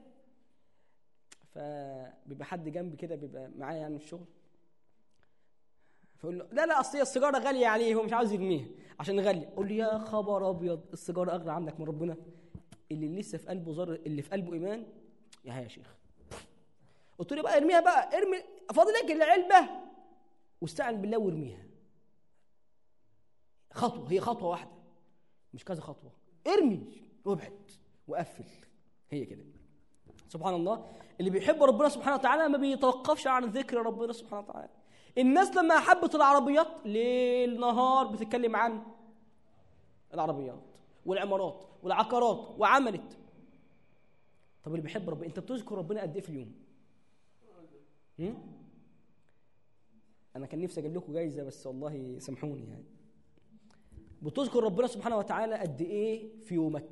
فبيبقى حد جنبي كده بيبقى معايا يعني في الشغل فيقول له لا لا اصل هي السيجاره غاليه عليه هو مش عاوز يرميها عشان غاليه اقول له يا خبر ابيض السيجاره اغلى عندك من ربنا اللي لسه في قلبه ذره اللي في قلبه ايمان يا يا شيخ قلت له بقى ارميها بقى ارمي فاضلك العلبه واستعن بالله وارميها خطوه هي خطوه واحده مش كذا خطوه ارمي وابعد وقفل هي كده سبحان الله اللي بيحب ربنا سبحانه وتعالى ما بيتوقفش عن ذكر ربنا سبحانه وتعالى الناس لما حبت العربيات ليل نهار بتتكلم عن العربيات والعمارات والعقارات وعملت طب اللي بيحب ربنا انت بتذكر ربنا قد ايه في اليوم هم؟ انا كان نفسي اجيب لكم جايزه بس والله سامحوني يعني بتذكر ربنا سبحانه وتعالى قد ايه في يومك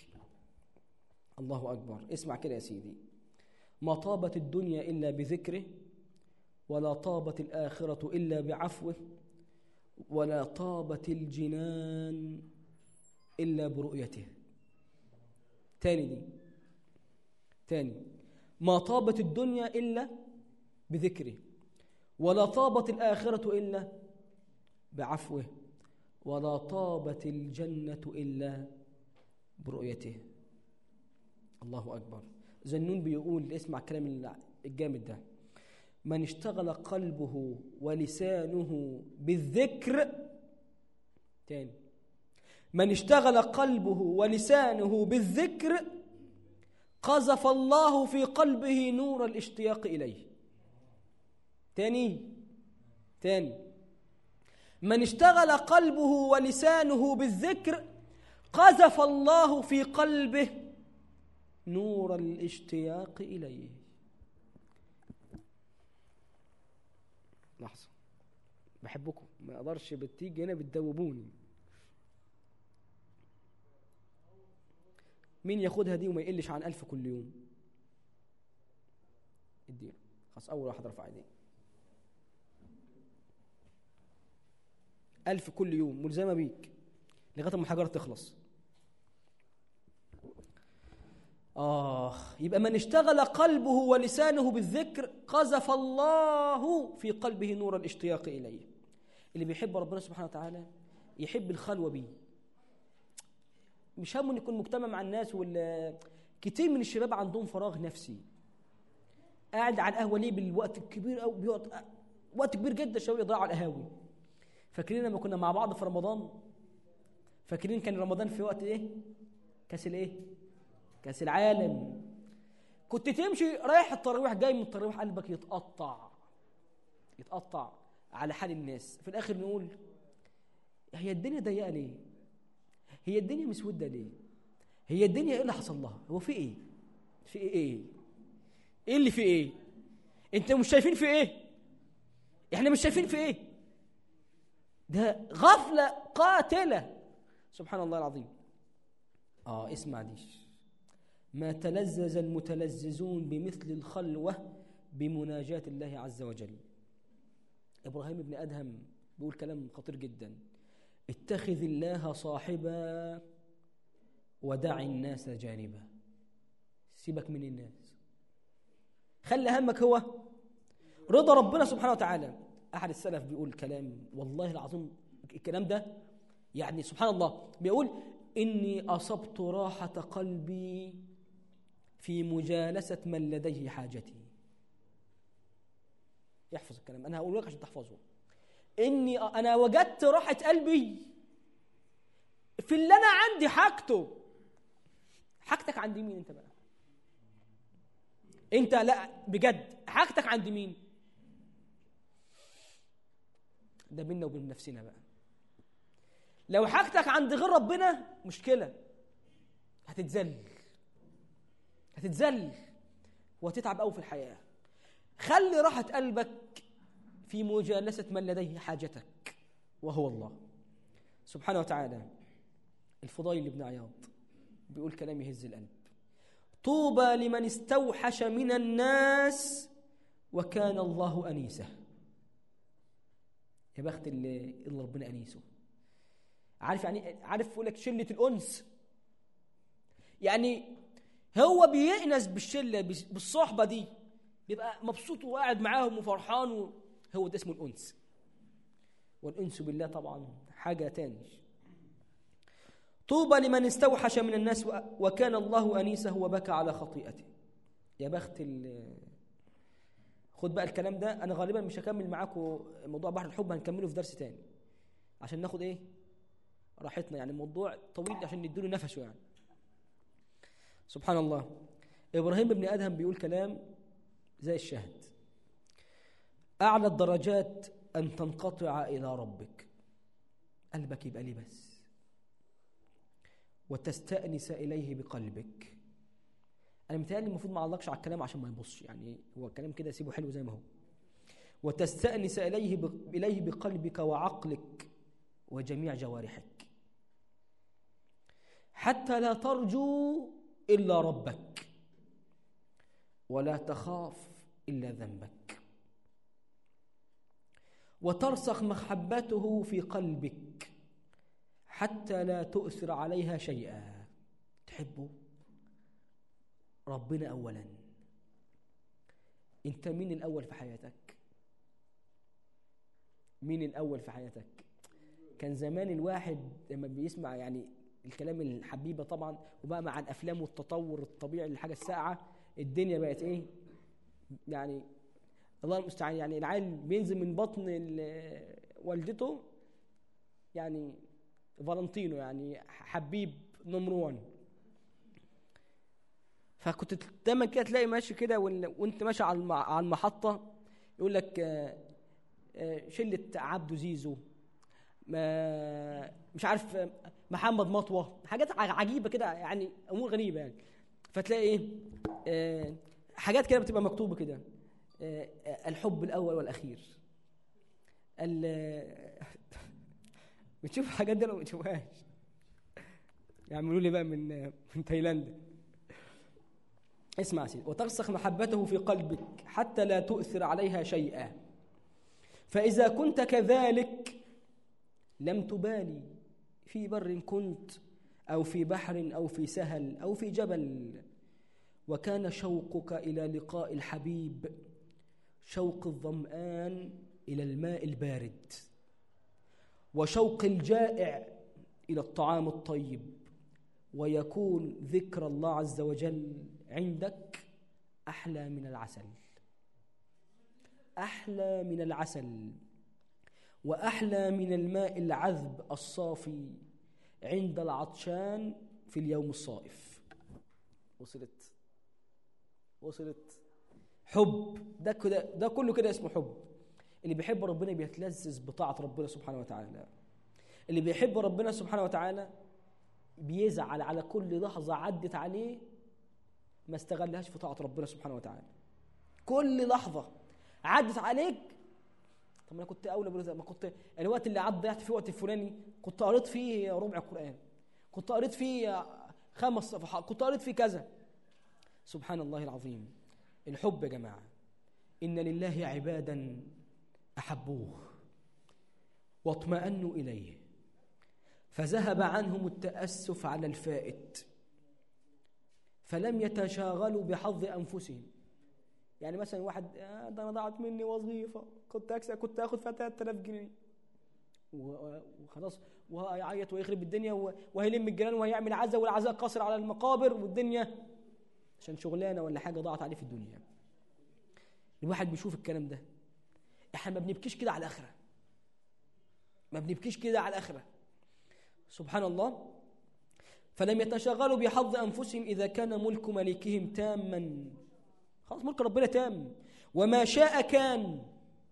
الله اكبر اسمع كده يا سيدي ما طابت الدنيا الا بذكره ولا طابت الآخرة إلا بعفوه ولا طابت الجنان إلا برؤيته تاني دي تاني ما طابت الدنيا إلا بذكره ولا طابت الآخرة إلا بعفوه ولا طابت الجنة إلا برؤيته الله أكبر زنون بيقول اسمع الكلام الجامد ده من اشتغل قلبه ولسانه بالذكر تاني من اشتغل قلبه ولسانه بالذكر قذف الله في قلبه نور الاشتياق إليه تاني تاني من اشتغل قلبه ولسانه بالذكر قذف الله في قلبه نور الاشتياق إليه لحظة بحبكم ما أقدرش بتيجي هنا بتدوبوني مين ياخدها دي وما يقلش عن ألف كل يوم اديله خلاص أول واحد رفع ايديه ألف كل يوم ملزمة بيك لغاية ما الحجارة تخلص آه يبقى من اشتغل قلبه ولسانه بالذكر قذف الله في قلبه نور الاشتياق إليه اللي بيحب ربنا سبحانه وتعالى يحب الخلوة بيه مش همه يكون مجتمع مع الناس ولا كتير من الشباب عندهم فراغ نفسي قاعد على القهوة ليه بالوقت الكبير أو بيقعد وقت كبير جدا الشباب يضيعوا على القهاوي فاكرين لما كنا مع بعض في رمضان فاكرين كان رمضان في وقت ايه كاس الايه كاس العالم كنت تمشي رايح التراويح جاي من التراويح قلبك يتقطع يتقطع على حال الناس في الاخر نقول هي الدنيا ضيقه ليه هي الدنيا مسوده ليه هي الدنيا ايه اللي حصل لها هو في ايه في ايه ايه ايه اللي في ايه انت مش شايفين في ايه احنا مش شايفين في ايه ده غفله قاتله سبحان الله العظيم اه اسمع دي ما تلذذ المتلذذون بمثل الخلوه بمناجاه الله عز وجل ابراهيم بن ادهم بيقول كلام خطير جدا اتخذ الله صاحبا ودع الناس جانبا سيبك من الناس خلي همك هو رضا ربنا سبحانه وتعالى احد السلف بيقول كلام والله العظيم الكلام ده يعني سبحان الله بيقول اني اصبت راحه قلبي في مجالسه من لديه حاجتي يحفظ الكلام انا هقول لك عشان تحفظه اني انا وجدت راحه قلبي في اللي انا عندي حاجته حاجتك عند مين انت بقى انت لا بجد حاجتك عند مين ده بينا وبين نفسنا بقى لو حاجتك عند غير ربنا مشكله هتتذل هتتذل وهتتعب قوي في الحياه خلي راحه قلبك في مجالسه من لديه حاجتك وهو الله سبحانه وتعالى الفضيل بن عياض بيقول كلام يهز القلب طوبى لمن استوحش من الناس وكان الله أنيسه يا بخت اللي, اللي ربنا أنيسه عارف يعني عارف يقول لك شلة الأنس يعني هو بيأنس بالشلة بالصحبة دي بيبقى مبسوط وقاعد معاهم وفرحان هو ده اسمه الأنس والأنس بالله طبعا حاجة تاني طوبى لمن استوحش من الناس وكان الله أنيسه وبكى على خطيئته يا بخت خد بقى الكلام ده أنا غالبا مش هكمل معاكم موضوع بحر الحب هنكمله في درس تاني عشان ناخد إيه راحتنا يعني الموضوع طويل عشان نديله نفسه يعني سبحان الله إبراهيم بن أدهم بيقول كلام زي الشهد أعلى الدرجات أن تنقطع إلى ربك قلبك يبقى ليه بس وتستأنس إليه بقلبك أنا متهيألي المفروض ما أعلقش على الكلام عشان ما يبصش يعني هو الكلام كده سيبه حلو زي ما هو وتستأنس إليه إليه بقلبك وعقلك وجميع جوارحك حتى لا ترجو إلا ربك ولا تخاف إلا ذنبك وترسخ محبته في قلبك حتى لا تؤثر عليها شيئا تحبه ربنا اولا انت مين الاول في حياتك مين الاول في حياتك كان زمان الواحد لما بيسمع يعني الكلام الحبيبه طبعا وبقى مع الافلام والتطور الطبيعي للحاجه الساعه الدنيا بقت ايه يعني الله المستعان يعني العيل بينزل من بطن ال- والدته يعني فالنتينو يعني حبيب نمر 1 فكنت دايما كده تلاقي ماشي كده وال- وانت ماشي على الم- على المحطه يقول لك آه، آه، شله عبده زيزو ما مش عارف آه، محمد مطوه حاجات ع- عجيبه كده يعني امور غريبه يعني فتلاقي ايه آه، حاجات كده بتبقى مكتوبه كده آه، آه، الحب الاول والاخير ال- بتشوف الحاجات دي ولا ما بتشوفهاش يعملوا لي بقى من من تايلاند اسمع يا سيدي وترسخ محبته في قلبك حتى لا تؤثر عليها شيئا فإذا كنت كذلك لم تبالي في بر كنت أو في بحر أو في سهل أو في جبل وكان شوقك إلى لقاء الحبيب شوق الظمآن إلى الماء البارد وشوق الجائع إلى الطعام الطيب ويكون ذكر الله عز وجل عندك أحلى من العسل أحلى من العسل وأحلى من الماء العذب الصافي عند العطشان في اليوم الصائف وصلت وصلت حب ده كده ده كله كده اسمه حب اللي بيحب ربنا بيتلذذ بطاعة ربنا سبحانه وتعالى اللي بيحب ربنا سبحانه وتعالى بيزعل على كل لحظة عدت عليه ما استغلهاش في طاعة ربنا سبحانه وتعالى كل لحظة عدت عليك طب انا كنت اولى بلوزة ما كنت الوقت اللي عدى ضيعت فيه وقت الفلاني كنت قريت فيه ربع القرآن كنت قريت فيه خمس صفحات كنت قريت فيه كذا سبحان الله العظيم الحب يا جماعة إن لله عبادا أحبوه واطمأنوا إليه فذهب عنهم التأسف على الفائت فلم يتشاغلوا بحظ أنفسهم يعني مثلا واحد آه ده أنا ضاعت مني وظيفة كنت أكسب كنت آخد فيها 3000 جنيه و- وخلاص وهيعيط ويخرب الدنيا و- وهيلم الجيران وهيعمل عزا والعزاء قاصر على المقابر والدنيا عشان شغلانه ولا حاجه ضاعت عليه في الدنيا الواحد بيشوف الكلام ده احنا ما بنبكيش كده على الاخره ما بنبكيش كده على الاخره سبحان الله فلم يتشغلوا بحظ انفسهم اذا كان ملك ملكهم تاما خلاص ملك ربنا تام وما شاء كان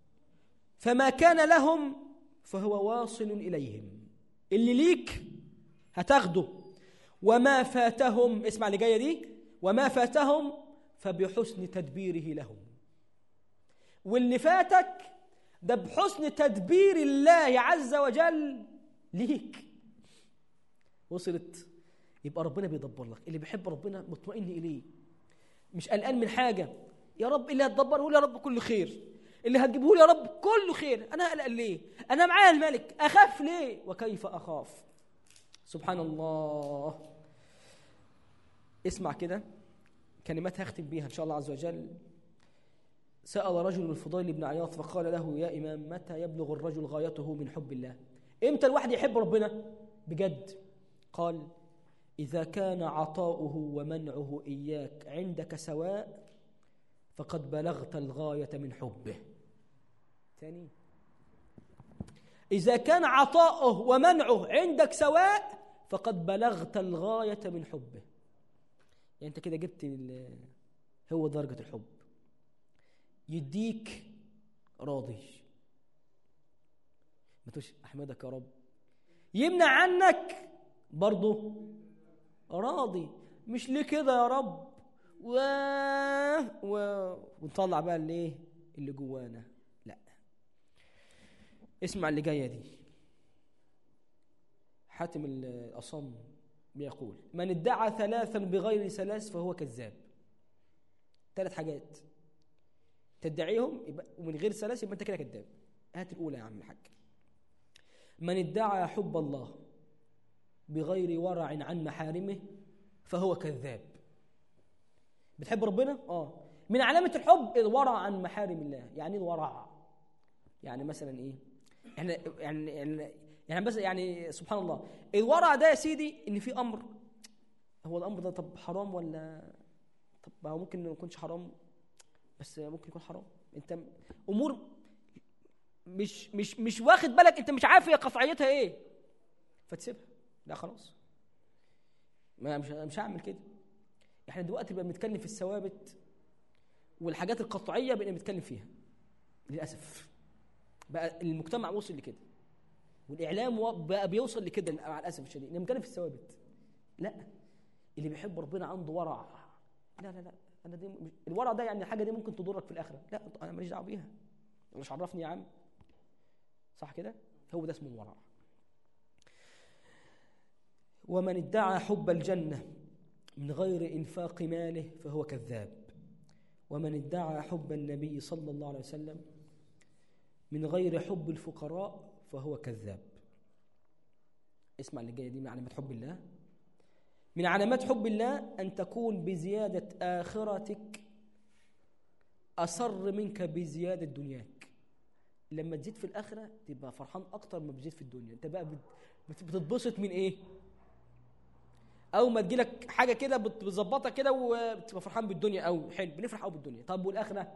فما كان لهم فهو واصل اليهم اللي ليك هتاخده وما فاتهم اسمع اللي جايه دي وما فاتهم فبحسن تدبيره لهم واللي فاتك ده بحسن تدبير الله عز وجل ليك وصلت يبقى ربنا بيدبر لك اللي بيحب ربنا مطمئن اليه مش قلقان من حاجه يا رب اللي هتدبره لي يا رب كله خير اللي هتجيبه لي يا رب كله خير انا قلقان ليه انا معايا الملك اخاف ليه وكيف اخاف سبحان الله اسمع كده كلمات هختم بيها ان شاء الله عز وجل سأل رجل الفضيل بن عياض فقال له يا إمام متى يبلغ الرجل غايته من حب الله إمتى الواحد يحب ربنا بجد قال إذا كان عطاؤه ومنعه إياك عندك سواء فقد بلغت الغاية من حبه ثاني إذا كان عطاؤه ومنعه عندك سواء فقد بلغت الغاية من حبه يعني أنت كده جبت ال- هو درجة الحب يديك راضي ما تقولش احمدك يا رب يمنع عنك برضه راضي مش ليه كده يا رب و... و... ونطلع بقى اللي ايه اللي جوانا لا اسمع اللي جايه دي حاتم الاصم بيقول من ادعى ثلاثا بغير ثلاث فهو كذاب ثلاث حاجات تدعيهم يبقى ومن غير ثلاث يبقى انت كده كذاب هات الاولى يا عم الحاج من ادعى حب الله بغير ورع عن محارمه فهو كذاب بتحب ربنا اه من علامه الحب الورع عن محارم الله يعني ايه الورع يعني مثلا ايه يعني يعني يعني, يعني بس يعني سبحان الله الورع ده يا سيدي ان في امر هو الامر ده طب حرام ولا طب هو ممكن ما يكونش حرام بس ممكن يكون حرام انت امور مش مش مش واخد بالك انت مش عارف هي قطعيتها ايه فتسيبها لا خلاص ما مش مش هعمل كده احنا دلوقتي بقى بنتكلم في الثوابت والحاجات القطعيه بقينا بنتكلم فيها للاسف بقى المجتمع وصل لكده والاعلام بقى بيوصل لكده مع الاسف الشديد بنتكلم في الثوابت لا اللي بيحب ربنا عنده ورع لا لا لا انا دي الورع ده يعني الحاجه دي ممكن تضرك في الاخره لا انا ماليش دعوه بيها مش عرفني يا عم صح كده هو ده اسمه الورع ومن ادعى حب الجنه من غير انفاق ماله فهو كذاب ومن ادعى حب النبي صلى الله عليه وسلم من غير حب الفقراء فهو كذاب اسمع اللي جايه دي من علامات حب الله من علامات حب الله ان تكون بزياده اخرتك اصر منك بزياده دنياك لما تزيد في الاخره تبقى فرحان اكتر ما بتزيد في الدنيا انت بقى بتتبسط من ايه اول ما تجيلك حاجه كده بتظبطها كده وبتبقى فرحان بالدنيا قوي حلو بنفرح قوي بالدنيا طب والاخره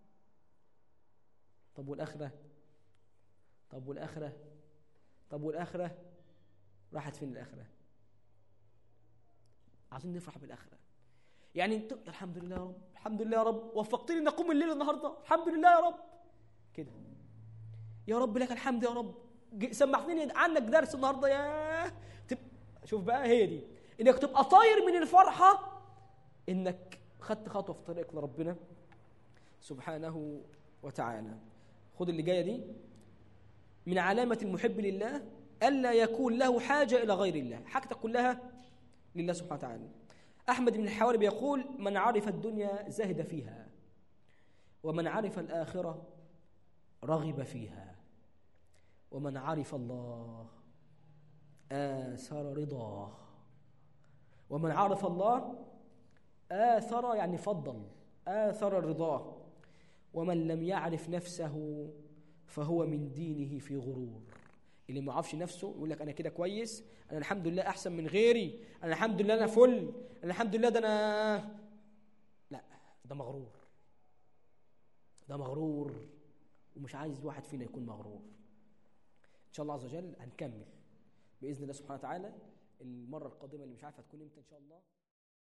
طب والاخره طب والاخره طب والاخره راحت فين الاخره عايزين نفرح بالاخره يعني انت الحمد لله يا رب الحمد لله يا رب وفقتني ان اقوم الليل النهارده الحمد لله يا رب كده يا رب لك الحمد يا رب سمعتني عنك درس النهارده يا تب... شوف بقى هي دي انك تبقى طاير من الفرحه انك خدت خطوه في طريقك لربنا سبحانه وتعالى خد اللي جايه دي من علامه المحب لله الا يكون له حاجه الى غير الله حاجتك كلها لله سبحانه وتعالى احمد بن الحواري بيقول من عرف الدنيا زهد فيها ومن عرف الاخره رغب فيها ومن عرف الله آثر رضاه ومن عرف الله آثر يعني فضل آثر رضاه ومن لم يعرف نفسه فهو من دينه في غرور اللي ما يعرفش نفسه يقول لك انا كده كويس انا الحمد لله احسن من غيري انا الحمد لله انا فل انا الحمد لله ده انا لا ده مغرور ده مغرور ومش عايز واحد فينا يكون مغرور ان شاء الله عز وجل هنكمل باذن الله سبحانه وتعالى المره القادمه اللي مش عارف هتكون امتى ان شاء الله